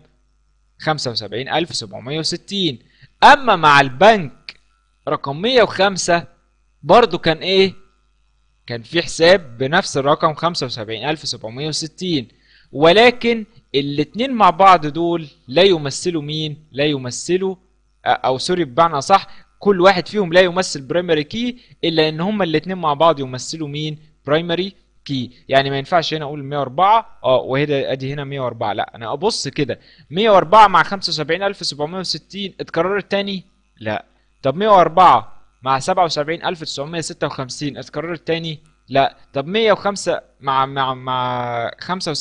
75760 اما مع البنك رقم 105 برضو كان ايه كان في حساب بنفس الرقم 75760 ولكن الاتنين مع بعض دول لا يمثلوا مين لا يمثلوا او سوري بمعنى صح كل واحد فيهم لا يمثل برايمري كي الا ان هما الاتنين مع بعض يمثلوا مين برايمري كي يعني ما ينفعش هنا اقول 104 اه وهنا ادي هنا 104 لا انا ابص كده 104 مع 75760 اتكررت تاني لا طب 104 مع 77956 اتكررت تاني لا طب 105 مع مع مع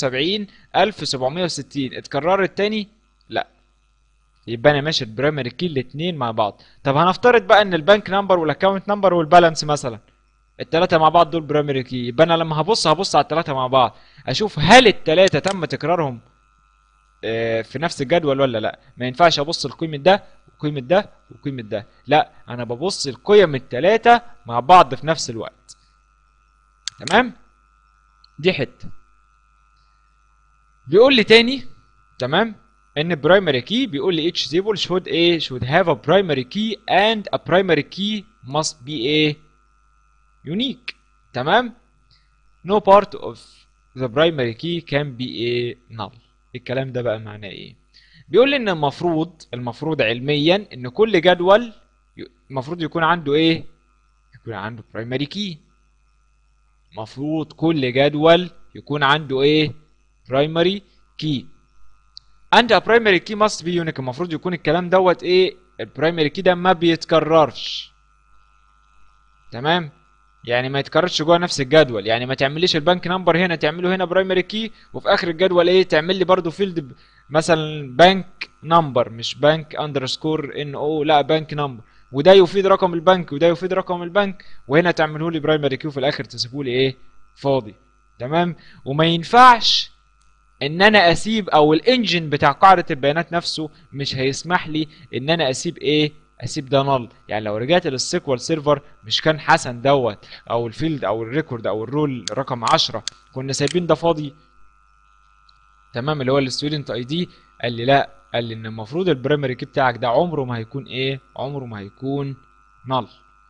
75760 اتكررت تاني لا يبقى انا ماشي البرايمري كي الاثنين مع بعض طب هنفترض بقى ان البنك نمبر والاكونت نمبر والبالانس مثلا الثلاثه مع بعض دول برايمري كي يبقى انا لما هبص هبص على الثلاثه مع بعض اشوف هل الثلاثه تم تكرارهم آه، في نفس الجدول ولا لا ما ينفعش ابص لقيمه ده وقيمه ده وقيمه ده لا انا ببص القيم الثلاثه مع بعض في نفس الوقت تمام دي حته بيقول لي تاني تمام ان primary key بيقول لي each table should ايه should have a primary key and a primary key must be ايه unique تمام no part of the primary key can be ايه null الكلام ده بقى معناه ايه بيقول لي ان المفروض المفروض علميا ان كل جدول ي- المفروض يكون عنده ايه يكون عنده primary key المفروض كل جدول يكون عنده ايه primary key and a primary key must be unique المفروض يكون الكلام دوت ايه البرايمري كي ده ما بيتكررش تمام يعني ما يتكررش جوه نفس الجدول يعني ما تعمليش البنك نمبر هنا تعمله هنا برايمري كي وفي اخر الجدول ايه تعمل لي برضو فيلد مثلا بنك نمبر مش بنك اندرسكور ان او لا بنك نمبر وده يفيد رقم البنك وده يفيد رقم البنك وهنا تعمله لي برايمري كي وفي الاخر تسيبه لي ايه فاضي تمام وما ينفعش ان انا اسيب او الانجن بتاع قاعده البيانات نفسه مش هيسمح لي ان انا اسيب ايه اسيب ده نل يعني لو رجعت للسيكوال سيرفر مش كان حسن دوت او الفيلد او الريكورد او الرول رقم 10 كنا سايبين ده فاضي تمام اللي هو الستودنت اي دي قال لي لا قال لي ان المفروض البرايمري كي بتاعك ده عمره ما هيكون ايه عمره ما هيكون نل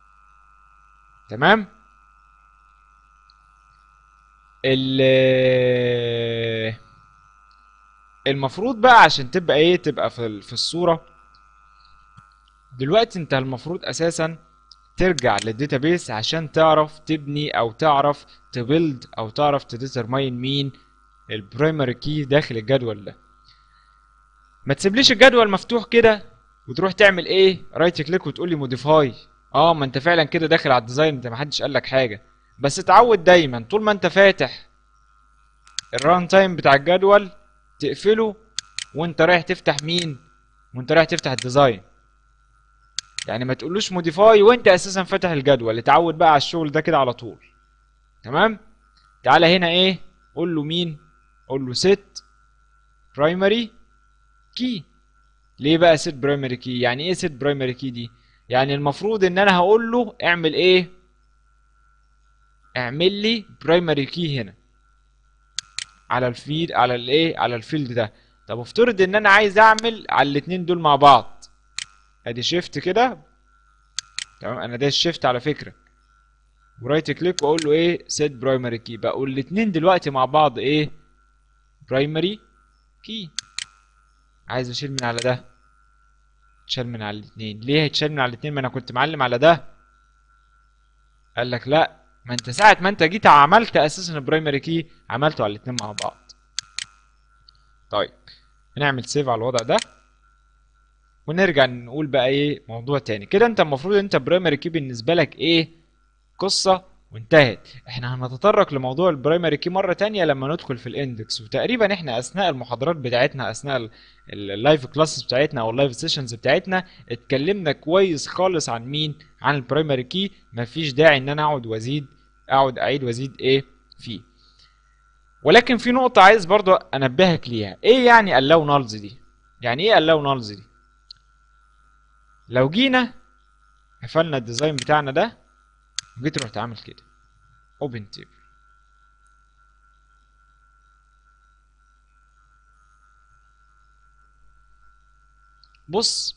تمام ال المفروض بقى عشان تبقى ايه تبقى في في الصوره دلوقتي انت المفروض اساسا ترجع للداتابيس عشان تعرف تبني او تعرف تبيلد او تعرف تديترماين مين البرايمري كي داخل الجدول ده ما تسيبليش الجدول مفتوح كده وتروح تعمل ايه رايت كليك وتقول لي موديفاي اه ما انت فعلا كده داخل على الديزاين انت ما حدش قال لك حاجه بس اتعود دايما طول ما انت فاتح الران تايم بتاع الجدول تقفله وانت رايح تفتح مين وانت رايح تفتح الديزاين يعني ما تقولوش موديفاي وانت اساسا فاتح الجدول اتعود بقى على الشغل ده كده على طول تمام تعالى هنا ايه قول له مين قول له set primary key ليه بقى set primary key يعني ايه set primary key دي يعني المفروض ان انا هقول له اعمل ايه اعمل لي primary key هنا على الفيد على الايه على الفيلد ده طب افترض ان انا عايز اعمل على الاتنين دول مع بعض ادي شيفت كده تمام انا دايس شيفت على فكره ورايت كليك واقول له ايه سيت برايمري كي بقول الاثنين دلوقتي مع بعض ايه برايمري كي عايز اشيل من على ده اتشال من على الاثنين ليه هيتشال من على الاثنين ما انا كنت معلم على ده قال لك لا ما انت ساعه ما انت جيت عملت اساسا البرايمري كي عملته على الاثنين مع بعض طيب نعمل سيف على الوضع ده ونرجع نقول بقى ايه موضوع تاني كده انت المفروض انت برايمري كي بالنسبه لك ايه قصه وانتهت احنا هنتطرق لموضوع البرايمري كي مره تانية لما ندخل في الاندكس وتقريبا احنا اثناء المحاضرات بتاعتنا اثناء اللايف كلاسز بتاعتنا او اللايف سيشنز بتاعتنا اتكلمنا كويس خالص عن مين عن البرايمري كي مفيش داعي ان انا اقعد وازيد اقعد اعيد وازيد ايه فيه ولكن في نقطة عايز برضو انبهك ليها ايه يعني allow nulls دي يعني ايه allow nulls دي لو جينا قفلنا الديزاين بتاعنا ده وجيت رحت عامل كده open table بص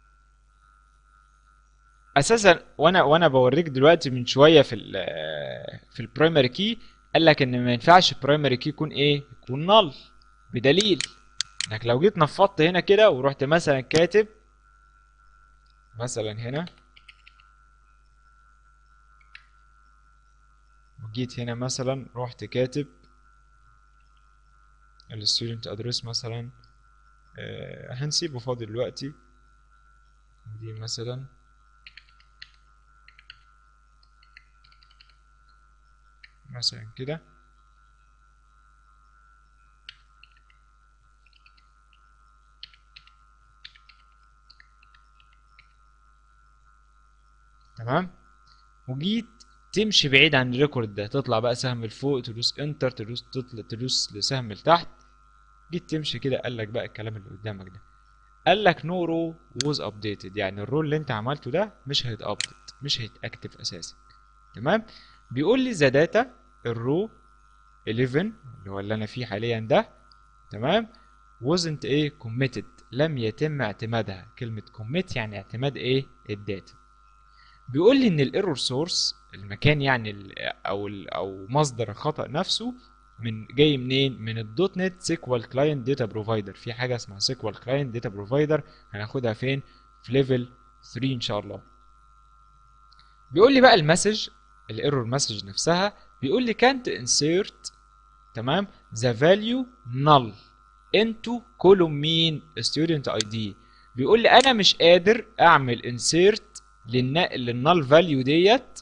اساسا وانا وانا بوريك دلوقتي من شويه في ال في البرايمري كي قال لك ان ما ينفعش البرايمري كي يكون ايه يكون نل بدليل انك لو جيت نفضت هنا كده ورحت مثلا كاتب مثلا هنا وجيت هنا مثلا رحت كاتب الستودنت ادرس مثلا آه هنسيبه فاضي دلوقتي دي مثلا مثلا كده تمام وجيت تمشي بعيد عن الريكورد ده تطلع بقى سهم لفوق تدوس انتر تدوس تطلع تدوس لسهم لتحت جيت تمشي كده قال لك بقى الكلام اللي قدامك ده قال لك نو رو ووز ابديتد يعني الرول اللي انت عملته ده مش هيتابديت مش هيتاكتف اساسا تمام بيقول لي ذا داتا الرو 11 اللي هو اللي انا فيه حاليا ده تمام wasn't ايه committed لم يتم اعتمادها كلمة commit يعني اعتماد ايه الداتا بيقول لي ان الايرور سورس المكان يعني ال او ال او مصدر الخطا نفسه من جاي منين من الدوت نت سيكوال كلاينت داتا بروفايدر في حاجه اسمها سيكوال كلاينت داتا بروفايدر هناخدها فين في ليفل 3 ان شاء الله بيقول لي بقى المسج الايرور مسج نفسها بيقول لي كانت insert تمام the value null into column مين student id بيقول لي انا مش قادر اعمل انسيرت للنال فاليو ديت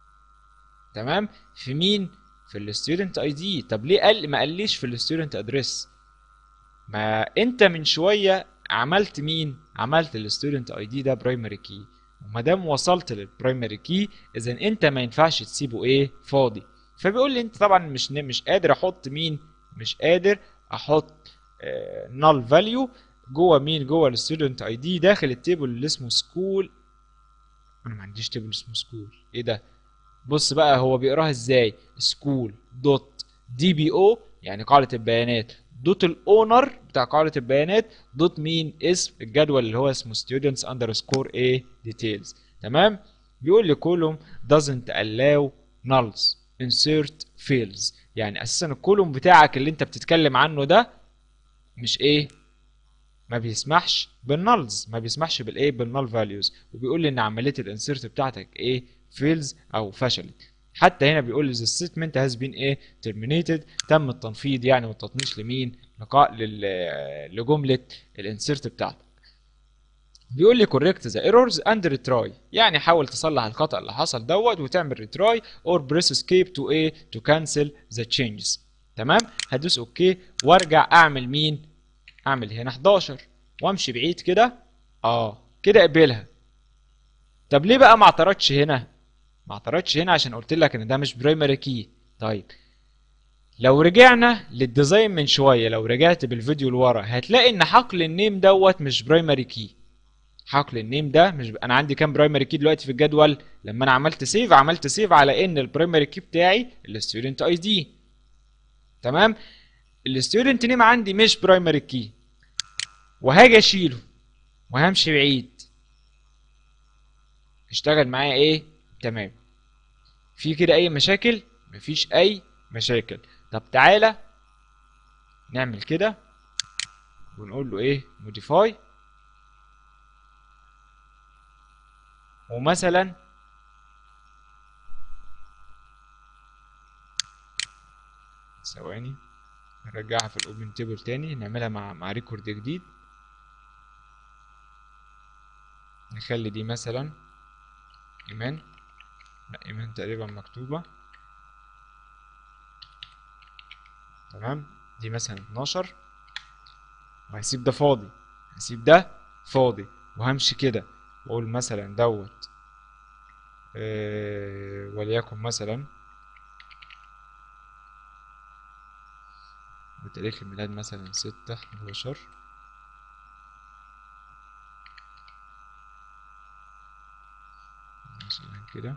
تمام في مين في الستودنت اي دي طب ليه قال ما قاليش في الستودنت ادريس ما انت من شويه عملت مين عملت الستودنت اي دي ده برايمري كي وما دام وصلت للبرايمري كي اذا انت ما ينفعش تسيبه ايه فاضي فبيقول لي انت طبعا مش مش قادر احط مين مش قادر احط نال فاليو جوه مين جوه الستودنت اي دي داخل التيبل اللي اسمه سكول انا ما عنديش تيبل اسمه سكول ايه ده بص بقى هو بيقراها ازاي سكول دوت دي بي او يعني قاعده البيانات دوت الاونر بتاع قاعده البيانات دوت مين اسم الجدول اللي هو اسمه students underscore a details تمام بيقول لي كولوم doesn't allow nulls insert fields يعني اساسا الكولوم بتاعك اللي انت بتتكلم عنه ده مش ايه ما بيسمحش بالنلز ما بيسمحش بالايه بالنل فاليوز وبيقول لي ان عمليه الانسيرت بتاعتك ايه فيلز او فشلت حتى هنا بيقول لي the statement has been ايه terminated تم التنفيذ يعني والتطنيش لمين لقاء لل- لجمله الانسيرت بتاعتك بيقول لي correct the errors and retry يعني حاول تصلح الخطأ اللي حصل دوت وتعمل retry or press escape to ايه to cancel the changes تمام هدوس اوكي وارجع اعمل مين اعمل هنا 11 وامشي بعيد كده اه كده اقبلها طب ليه بقى ما اعترضش هنا ما اعترضش هنا عشان قلت لك ان ده مش برايمري كي طيب لو رجعنا للديزاين من شويه لو رجعت بالفيديو لورا هتلاقي ان حقل النيم دوت مش برايمري كي حقل النيم ده مش انا عندي كام برايمري كي دلوقتي في الجدول لما انا عملت سيف عملت سيف على ان البرايمري كي بتاعي الستودنت اي دي تمام الستودنت نيم عندي مش برايمري كي وهاجي اشيله وهمشي بعيد اشتغل معايا ايه تمام في كده اي مشاكل مفيش اي مشاكل طب تعالى نعمل كده ونقول له ايه موديفاي ومثلا ثواني نرجعها في الاوبن تيبل تاني نعملها مع مع ريكورد جديد نخلي دي مثلا ايمان لا ايمان تقريبا مكتوبة تمام دي مثلا 12 وهسيب ده فاضي هسيب ده فاضي وهمشي كده واقول مثلا دوت آه وليكن مثلا وتاريخ الميلاد مثلا ستة حداشر مثلا كده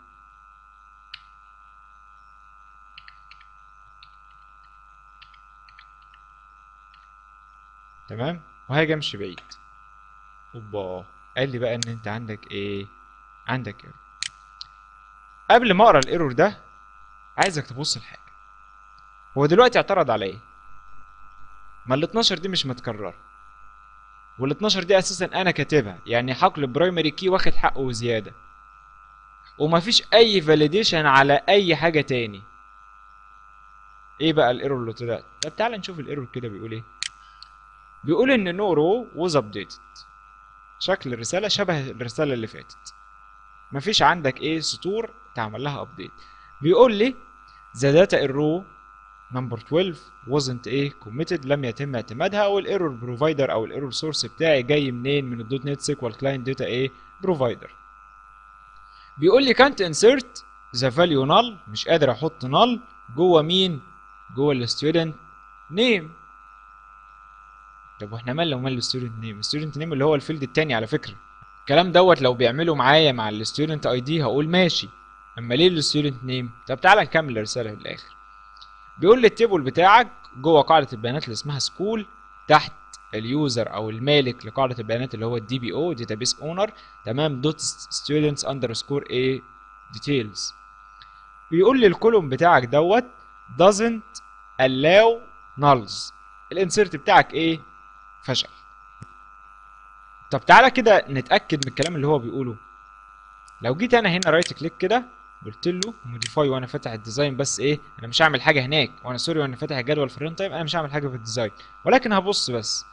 تمام وهاجي امشي بعيد اوبا قال لي بقى ان انت عندك ايه عندك ايرور قبل ما اقرا الايرور ده عايزك تبص لحاجه هو دلوقتي اعترض على ايه ما ال 12 دي مش متكرره وال 12 دي اساسا انا كاتبها يعني حقل برايمري كي واخد حقه وزياده ومفيش اي فاليديشن على اي حاجه تاني ايه بقى الايرور اللي طلع طب تعالى نشوف الايرور كده بيقول ايه بيقول ان نو رو was updated شكل الرساله شبه الرساله اللي فاتت مفيش عندك ايه سطور تعمل لها ابديت بيقول لي the data in row number 12 wasn't ايه committed لم يتم اعتمادها والايرور بروفايدر او الايرور سورس بتاعي جاي منين من الدوت نت سيكوال كلاينت داتا ايه بروفايدر بيقول لي can't insert the value null مش قادر احط null جوه مين جوه الستودنت نيم طب واحنا مالنا ومال الستودنت نيم الستودنت نيم اللي هو الفيلد التاني على فكره الكلام دوت لو بيعملوا معايا مع الستودنت اي دي هقول ماشي اما ليه الستودنت نيم طب تعالى نكمل الرساله في الاخر بيقول لي التيبل بتاعك جوه قاعده البيانات اللي اسمها سكول تحت اليوزر او المالك لقاعده البيانات اللي هو الدي بي او داتابيس اونر تمام دوت ستودنتس اندرسكور ايه ديتيلز بيقول لي الكولوم بتاعك دوت doesn't allow nulls الانسيرت بتاعك ايه فشل طب تعالى كده نتاكد من الكلام اللي هو بيقوله لو جيت انا هنا رايت كليك كده قلت له موديفاي وانا فاتح الديزاين بس ايه انا مش هعمل حاجه هناك وانا سوري وانا فاتح الجدول في الرن تايم انا مش هعمل حاجه في الديزاين ولكن هبص بس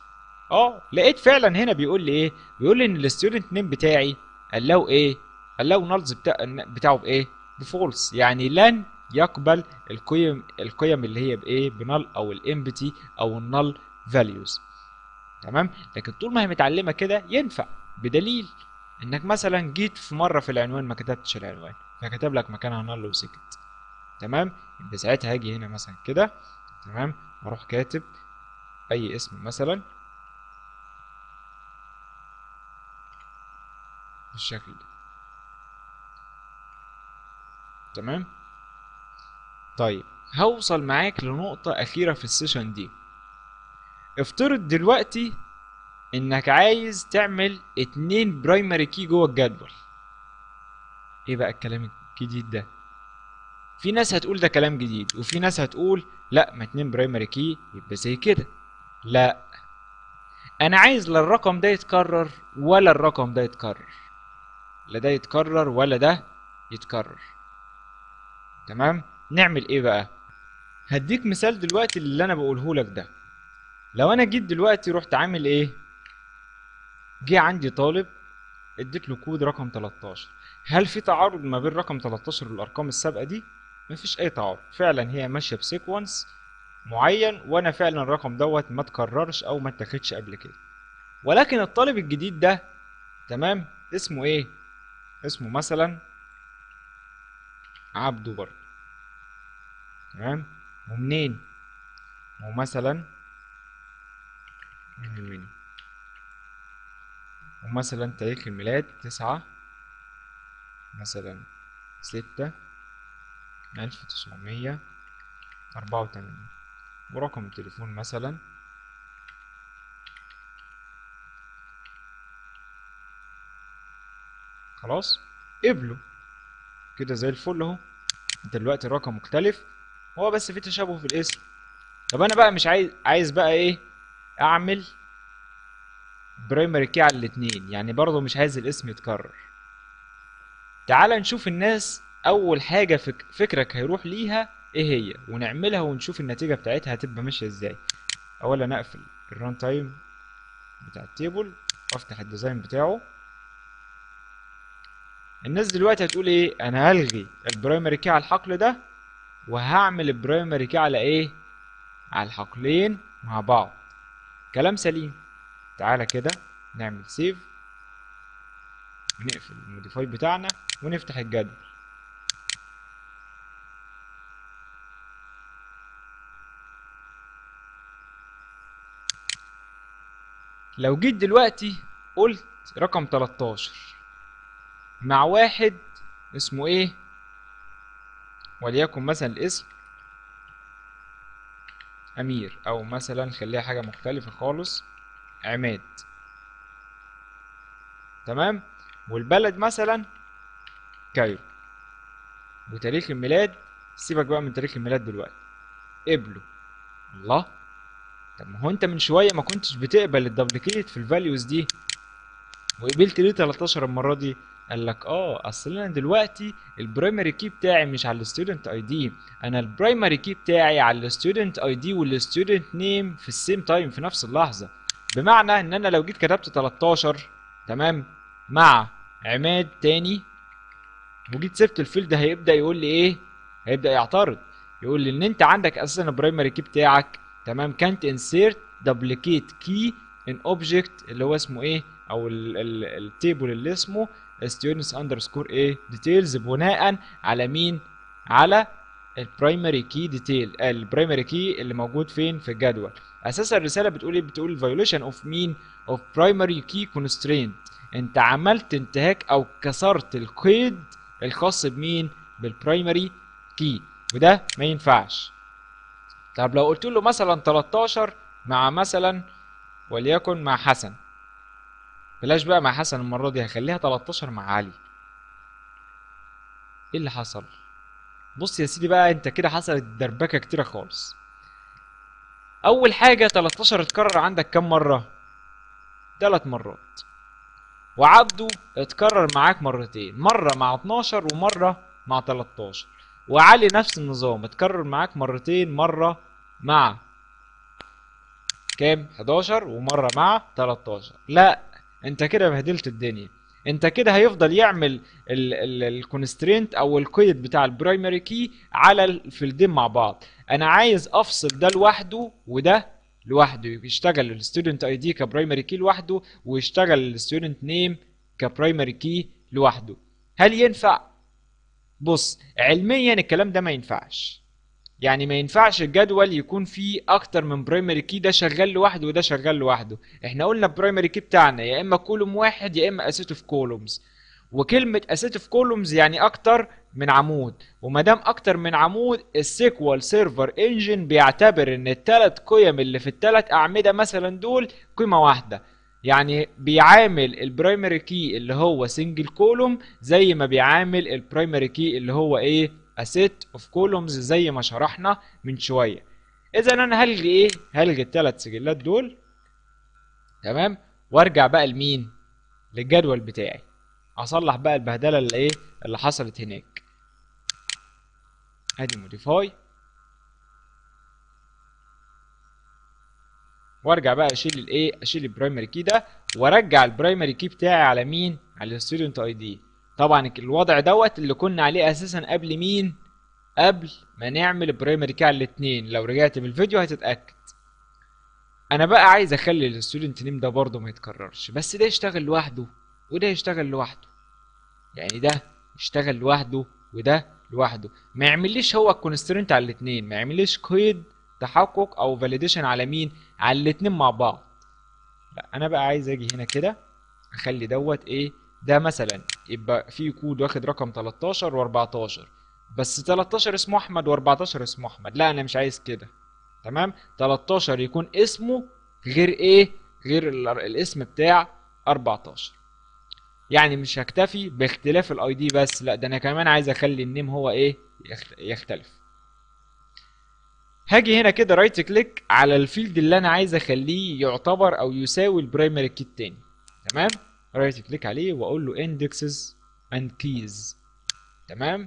اه لقيت فعلا هنا بيقول لي ايه بيقول لي ان الستودنت نيم بتاعي allow ايه allow نلز بتاع بتاعه بايه بفولس يعني لن يقبل القيم القيم اللي هي بايه بنل او الامبتي او النل فاليوز تمام لكن طول ما هي متعلمه كده ينفع بدليل انك مثلا جيت في مره في العنوان ما كتبتش العنوان فكتب لك مكانها نل وسكت تمام يبقى ساعتها هاجي هنا مثلا كده تمام واروح كاتب اي اسم مثلا بالشكل ده تمام طيب هوصل معاك لنقطة أخيرة في السيشن دي افترض دلوقتي إنك عايز تعمل اتنين برايمري كي جوه الجدول ايه بقى الكلام الجديد ده في ناس هتقول ده كلام جديد وفي ناس هتقول لا ما اتنين برايمري كي يبقى زي كده لا انا عايز لا الرقم ده يتكرر ولا الرقم ده يتكرر لا ده يتكرر ولا ده يتكرر تمام نعمل ايه بقى هديك مثال دلوقتي اللي انا بقوله لك ده لو انا جيت دلوقتي رحت عامل ايه جه عندي طالب اديت له كود رقم 13 هل في تعارض ما بين رقم 13 والارقام السابقه دي مفيش اي تعارض فعلا هي ماشيه بسيكونس معين وانا فعلا الرقم دوت ما تكررش او ما اتاخدش قبل كده ولكن الطالب الجديد ده تمام اسمه ايه اسمه مثلا عبده برضه تمام ومنين ومثلا من المنيو ومثلا تاريخ الميلاد تسعة مثلا ستة ألف تسعمية أربعة وتمانين ورقم التليفون مثلا خلاص قبله كده زي الفل اهو دلوقتي الرقم مختلف هو بس في تشابه في الاسم طب انا بقى مش عايز عايز بقى ايه اعمل برايمري كي على الاتنين يعني برضه مش عايز الاسم يتكرر تعال نشوف الناس اول حاجه فك... فكرك هيروح ليها ايه هي ونعملها ونشوف النتيجه بتاعتها هتبقى ماشيه ازاي اولا اقفل الران تايم بتاع التيبل وافتح الديزاين بتاعه الناس دلوقتي هتقول ايه انا هلغي البرايمري كي على الحقل ده وهعمل البرايمري كي على ايه على الحقلين مع بعض كلام سليم تعالى كده نعمل سيف ونقفل الموديفاي بتاعنا ونفتح الجدول لو جيت دلوقتي قلت رقم 13 مع واحد اسمه ايه وليكن مثلا الاسم امير او مثلا خليها حاجه مختلفه خالص عماد تمام والبلد مثلا كايرو وتاريخ الميلاد سيبك بقى من تاريخ الميلاد دلوقتي قبله الله طب ما هو انت من شويه ما كنتش بتقبل الدبليكيت في الفاليوز دي وقبلت ليه 13 المره دي قال لك اه اصل انا دلوقتي البرايمري كي بتاعي مش على الستودنت اي دي انا البرايمري كي بتاعي على الستودنت اي دي والستودنت نيم في السيم تايم في نفس اللحظه بمعنى ان انا لو جيت كتبت 13 تمام مع عماد تاني وجيت سبت الفيلد هيبدا يقول لي ايه هيبدا يعترض يقول لي ان انت عندك اساسا البرايمري كي بتاعك تمام كانت انسيرت دبليكيت كي ان اوبجكت اللي هو اسمه ايه او التيبل اللي اسمه students underscore ايه details بناء على مين على البرايمري كي ديتيل البرايمري كي اللي موجود فين في الجدول اساسا الرساله بتقول ايه بتقول violation اوف مين اوف برايمري كي constraint انت عملت انتهاك او كسرت القيد الخاص بمين بالبرايمري كي وده ما ينفعش طب لو قلت له مثلا 13 مع مثلا وليكن مع حسن بلاش بقى مع حسن المرة دي هخليها 13 مع علي ايه اللي حصل بص يا سيدي بقى انت كده حصلت دربكة كتيرة خالص اول حاجة 13 اتكرر عندك كام مرة ثلاث مرات وعبده اتكرر معاك مرتين مرة مع 12 ومرة مع 13 وعلي نفس النظام اتكرر معاك مرتين مرة مع كام 11 ومره مع 13 لا انت كده بهدلت الدنيا انت كده هيفضل يعمل الكونسترينت او القيد بتاع البرايمري كي على الفيلدين مع بعض انا عايز افصل ده لوحده وده لوحده يشتغل الستودنت اي دي كبرايمري كي لوحده ويشتغل الستودنت نيم كبرايمري كي لوحده هل ينفع بص علميا الكلام ده ما ينفعش يعني ما ينفعش الجدول يكون فيه اكتر من برايمري كي ده شغال لوحده وده شغال لوحده احنا قلنا البرايمري كي بتاعنا يا اما كولوم واحد يا اما اسيت اوف كولومز وكلمه اسيت اوف كولومز يعني اكتر من عمود وما دام اكتر من عمود السيكوال سيرفر انجن بيعتبر ان الثلاث قيم اللي في الثلاث اعمده مثلا دول قيمه واحده يعني بيعامل البرايمري كي اللي هو سنجل كولوم زي ما بيعامل البرايمري كي اللي هو ايه اسيت اوف كولومز زي ما شرحنا من شويه اذا انا هلغي ايه هلغي الثلاث سجلات دول تمام وارجع بقى لمين للجدول بتاعي اصلح بقى البهدله اللي ايه اللي حصلت هناك ادي موديفاي وارجع بقى اشيل الايه اشيل البرايمري كي ده وارجع البرايمري كي بتاعي على مين على الستودنت اي دي طبعا الوضع دوت اللي كنا عليه اساسا قبل مين قبل ما نعمل برايمري كي على الاثنين لو رجعت بالفيديو هتتاكد انا بقى عايز اخلي الستودنت نيم ده برضه ما يتكررش بس ده يشتغل لوحده وده يشتغل لوحده يعني ده يشتغل لوحده وده لوحده ما يعمليش هو الكونسترنت على الاثنين ما يعمليش قيد تحقق او فاليديشن على مين على الاثنين مع بعض لا انا بقى عايز اجي هنا كده اخلي دوت ايه ده مثلا يبقى في كود واخد رقم 13 و14 بس 13 اسمه احمد و14 اسمه احمد لا انا مش عايز كده تمام 13 يكون اسمه غير ايه غير الاسم بتاع 14 يعني مش هكتفي باختلاف الاي دي بس لا ده انا كمان عايز اخلي النيم هو ايه يختلف هاجي هنا كده رايت كليك على الفيلد اللي انا عايز اخليه يعتبر او يساوي البرايمري كي التاني تمام رايت كليك عليه واقول له indexes and keys تمام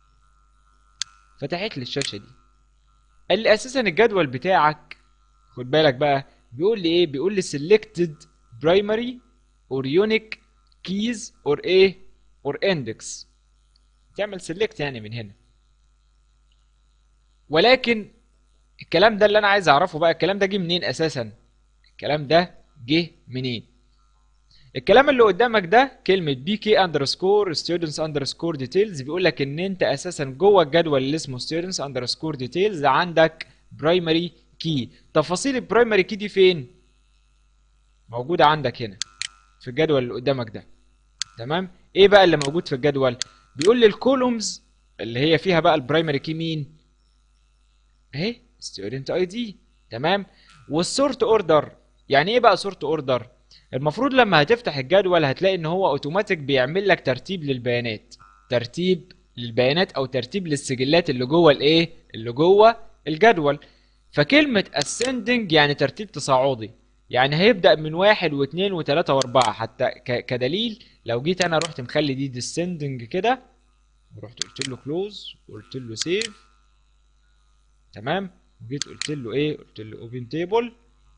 فتحت لي الشاشه دي قال لي اساسا الجدول بتاعك خد بالك بقى بيقول لي ايه بيقول لي selected primary or unique keys or ايه or index تعمل select يعني من هنا ولكن الكلام ده اللي انا عايز اعرفه بقى الكلام ده جه منين اساسا الكلام ده جه منين الكلام اللي قدامك ده كلمة بي كي اندرسكور ستودنتس اندرسكور ديتيلز بيقول لك ان انت اساسا جوه الجدول اللي اسمه ستودنتس اندرسكور ديتيلز عندك برايمري كي تفاصيل البرايمري كي دي فين؟ موجودة عندك هنا في الجدول اللي قدامك ده تمام؟ ايه بقى اللي موجود في الجدول؟ بيقول لي الكولومز اللي هي فيها بقى البرايمري كي مين؟ اهي ستودنت اي دي تمام؟ والسورت اوردر يعني ايه بقى سورت اوردر؟ المفروض لما هتفتح الجدول هتلاقي ان هو اوتوماتيك بيعمل لك ترتيب للبيانات ترتيب للبيانات او ترتيب للسجلات اللي جوه الايه اللي جوه الجدول فكلمة ascending يعني ترتيب تصاعدي يعني هيبدأ من واحد واثنين وثلاثة واربعة حتى كدليل لو جيت انا رحت مخلي دي descending كده ورحت قلت له close وقلت له save تمام وجيت قلت له ايه قلت له open table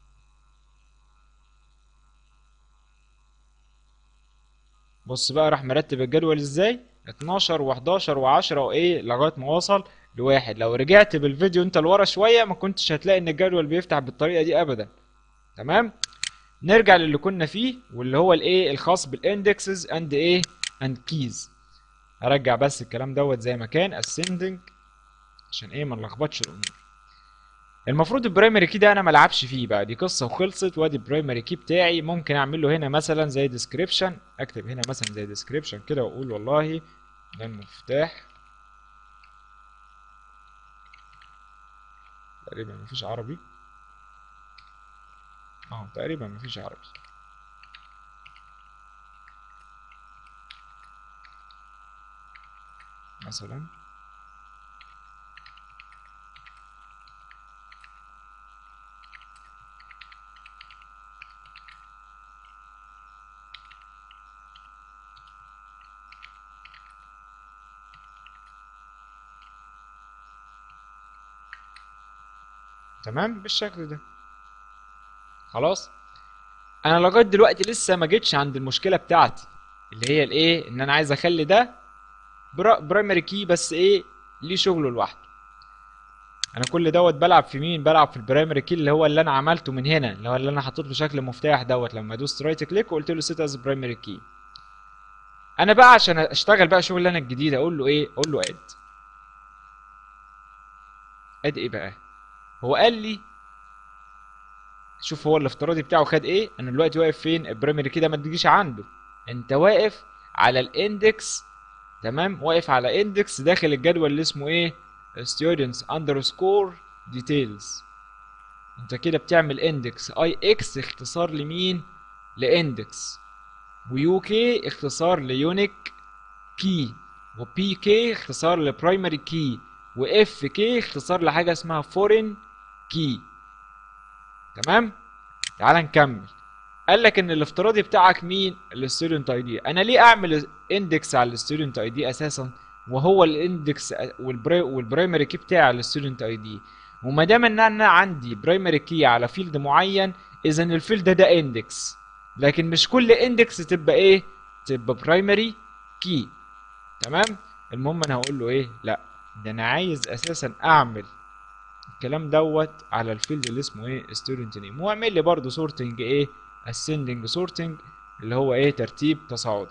بص بقى راح مرتب الجدول ازاي 12 و11 و10 وايه لغايه ما وصل لواحد لو رجعت بالفيديو انت لورا شويه ما كنتش هتلاقي ان الجدول بيفتح بالطريقه دي ابدا تمام نرجع للي كنا فيه واللي هو الايه الخاص بالاندكسز اند ايه اند كيز هرجع بس الكلام دوت زي ما كان ascending عشان ايه ما نلخبطش الامور المفروض البرايمري كي ده انا ما العبش فيه بقى دي قصه وخلصت وادي البرايمري كي بتاعي ممكن اعمل له هنا مثلا زي ديسكريبشن اكتب هنا مثلا زي ديسكريبشن كده واقول والله ده المفتاح تقريبا مفيش عربي اه تقريبا مفيش عربي مثلا تمام بالشكل ده خلاص انا لغايه دلوقتي لسه ما جيتش عند المشكله بتاعتي اللي هي الايه ان انا عايز اخلي ده برايمري كي بس ايه ليه شغله لوحده انا كل دوت بلعب في مين بلعب في البرايمري كي اللي هو اللي انا عملته من هنا اللي هو اللي انا حطيت له شكل مفتاح دوت لما دوست رايت كليك وقلت له سيت از برايمري كي انا بقى عشان اشتغل بقى شغل انا الجديد اقول له ايه اقول له اد اد ايه بقى هو قال لي شوف هو الافتراضي بتاعه خد ايه انا دلوقتي واقف فين البرايمري كده ما تجيش عنده انت واقف على الاندكس تمام واقف على اندكس داخل الجدول اللي اسمه ايه students underscore details انت كده بتعمل اندكس اي اكس اختصار لمين لاندكس ويو كي اختصار ليونيك كي وبي كي اختصار لبرايمري كي واف كي اختصار لحاجه اسمها فورين كي تمام تعال نكمل قال لك ان الافتراضي بتاعك مين الستودنت اي دي انا ليه اعمل اندكس على الستودنت اي دي اساسا وهو الاندكس والبراي والبرايمري كي بتاع الستودنت اي دي وما دام ان انا عندي برايمري كي على فيلد معين اذا الفيلد ده اندكس لكن مش كل اندكس تبقى ايه تبقى برايمري كي تمام المهم انا هقول له ايه لا ده انا عايز اساسا اعمل الكلام دوت على الفيلد اللي اسمه ايه ستودنت نيم واعمل لي برضه سورتنج ايه ascending sorting اللي هو ايه ترتيب تصاعدي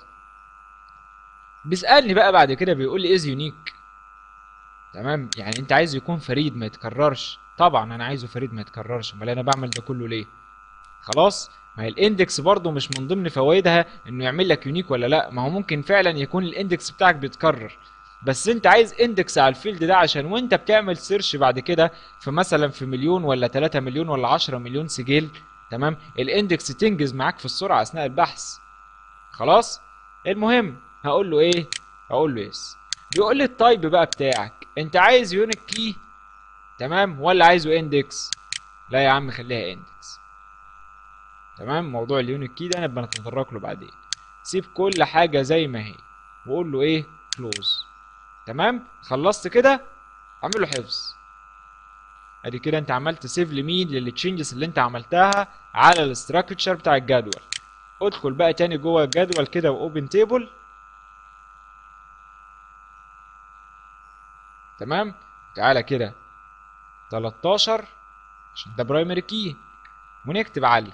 بيسألني بقى بعد كده بيقول لي از يونيك تمام يعني انت عايزه يكون فريد ما يتكررش طبعا انا عايزه فريد ما يتكررش امال انا بعمل ده كله ليه خلاص ما هي الاندكس برضو مش من ضمن فوائدها انه يعمل لك يونيك ولا لا ما هو ممكن فعلا يكون الاندكس بتاعك بيتكرر بس انت عايز اندكس على الفيلد ده عشان وانت بتعمل سيرش بعد كده في مثلا في مليون ولا 3 مليون ولا 10 مليون سجل تمام الاندكس تنجز معاك في السرعه اثناء البحث خلاص المهم هقول له ايه هقول له يس بيقول لي التايب بقى بتاعك انت عايز يونيك كي تمام ولا عايزه اندكس لا يا عم خليها اندكس تمام موضوع اليونيك كي ده انا بنتطرق له بعدين سيب كل حاجه زي ما هي وقول له ايه كلوز تمام خلصت كده اعمل له حفظ ادي كده انت عملت سيف لمين للتشينجز اللي انت عملتها على الاستراكشر بتاع الجدول ادخل بقى تاني جوه الجدول كده واوبن تيبل تمام تعالى كده 13 عشان ده برايمري كي ونكتب علي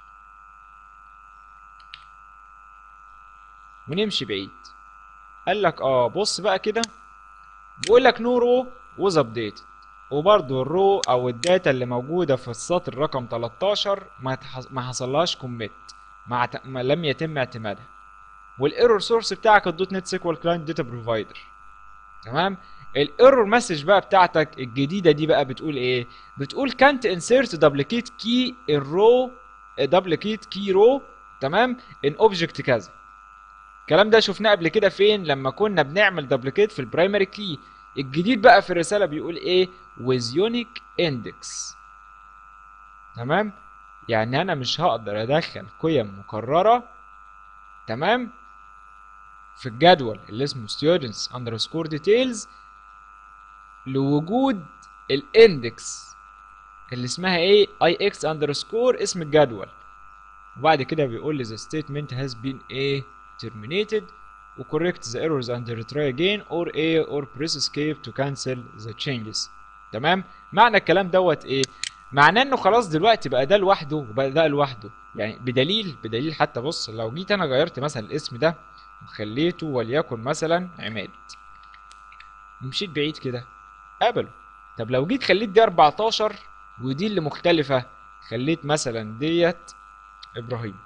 ونمشي بعيد قال لك اه بص بقى كده بيقول لك نو رو was updated وبرضو الرو او الداتا اللي موجوده في السطر رقم 13 ما تحص... ما حصلهاش كوميت ما, ت... ما لم يتم اعتمادها والايرور سورس بتاعك الدوت نت سيكوال كلاينت داتا بروفايدر تمام الايرور مسج بقى بتاعتك الجديده دي بقى بتقول ايه بتقول كانت انسيرت دبليكيت كي الرو دبليكيت كي رو تمام ان اوبجكت كذا الكلام ده شفناه قبل كده فين لما كنا بنعمل دبليكيت في البرايمري كي الجديد بقى في الرساله بيقول ايه with unique index تمام يعني انا مش هقدر ادخل قيم مكرره تمام في الجدول اللي اسمه students underscore details لوجود الاندكس اللي اسمها ايه اي اكس underscore اسم الجدول وبعد كده بيقول لي the statement has been ايه terminated و correct the errors and retry again or a or press escape to cancel the changes تمام معنى الكلام دوت ايه معناه انه خلاص دلوقتي بقى ده لوحده وبقى ده لوحده يعني بدليل بدليل حتى بص لو جيت انا غيرت مثلا الاسم ده وخليته وليكن مثلا عماد ومشيت بعيد كده قبله طب لو جيت خليت دي 14 ودي اللي مختلفة خليت مثلا ديت ابراهيم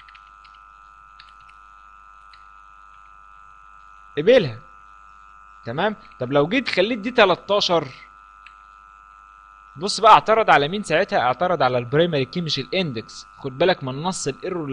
قبلها تمام طب لو جيت خليت دي 13 بص بقى اعترض على مين ساعتها اعترض على البرايمري كي مش الاندكس خد بالك من نص الايرور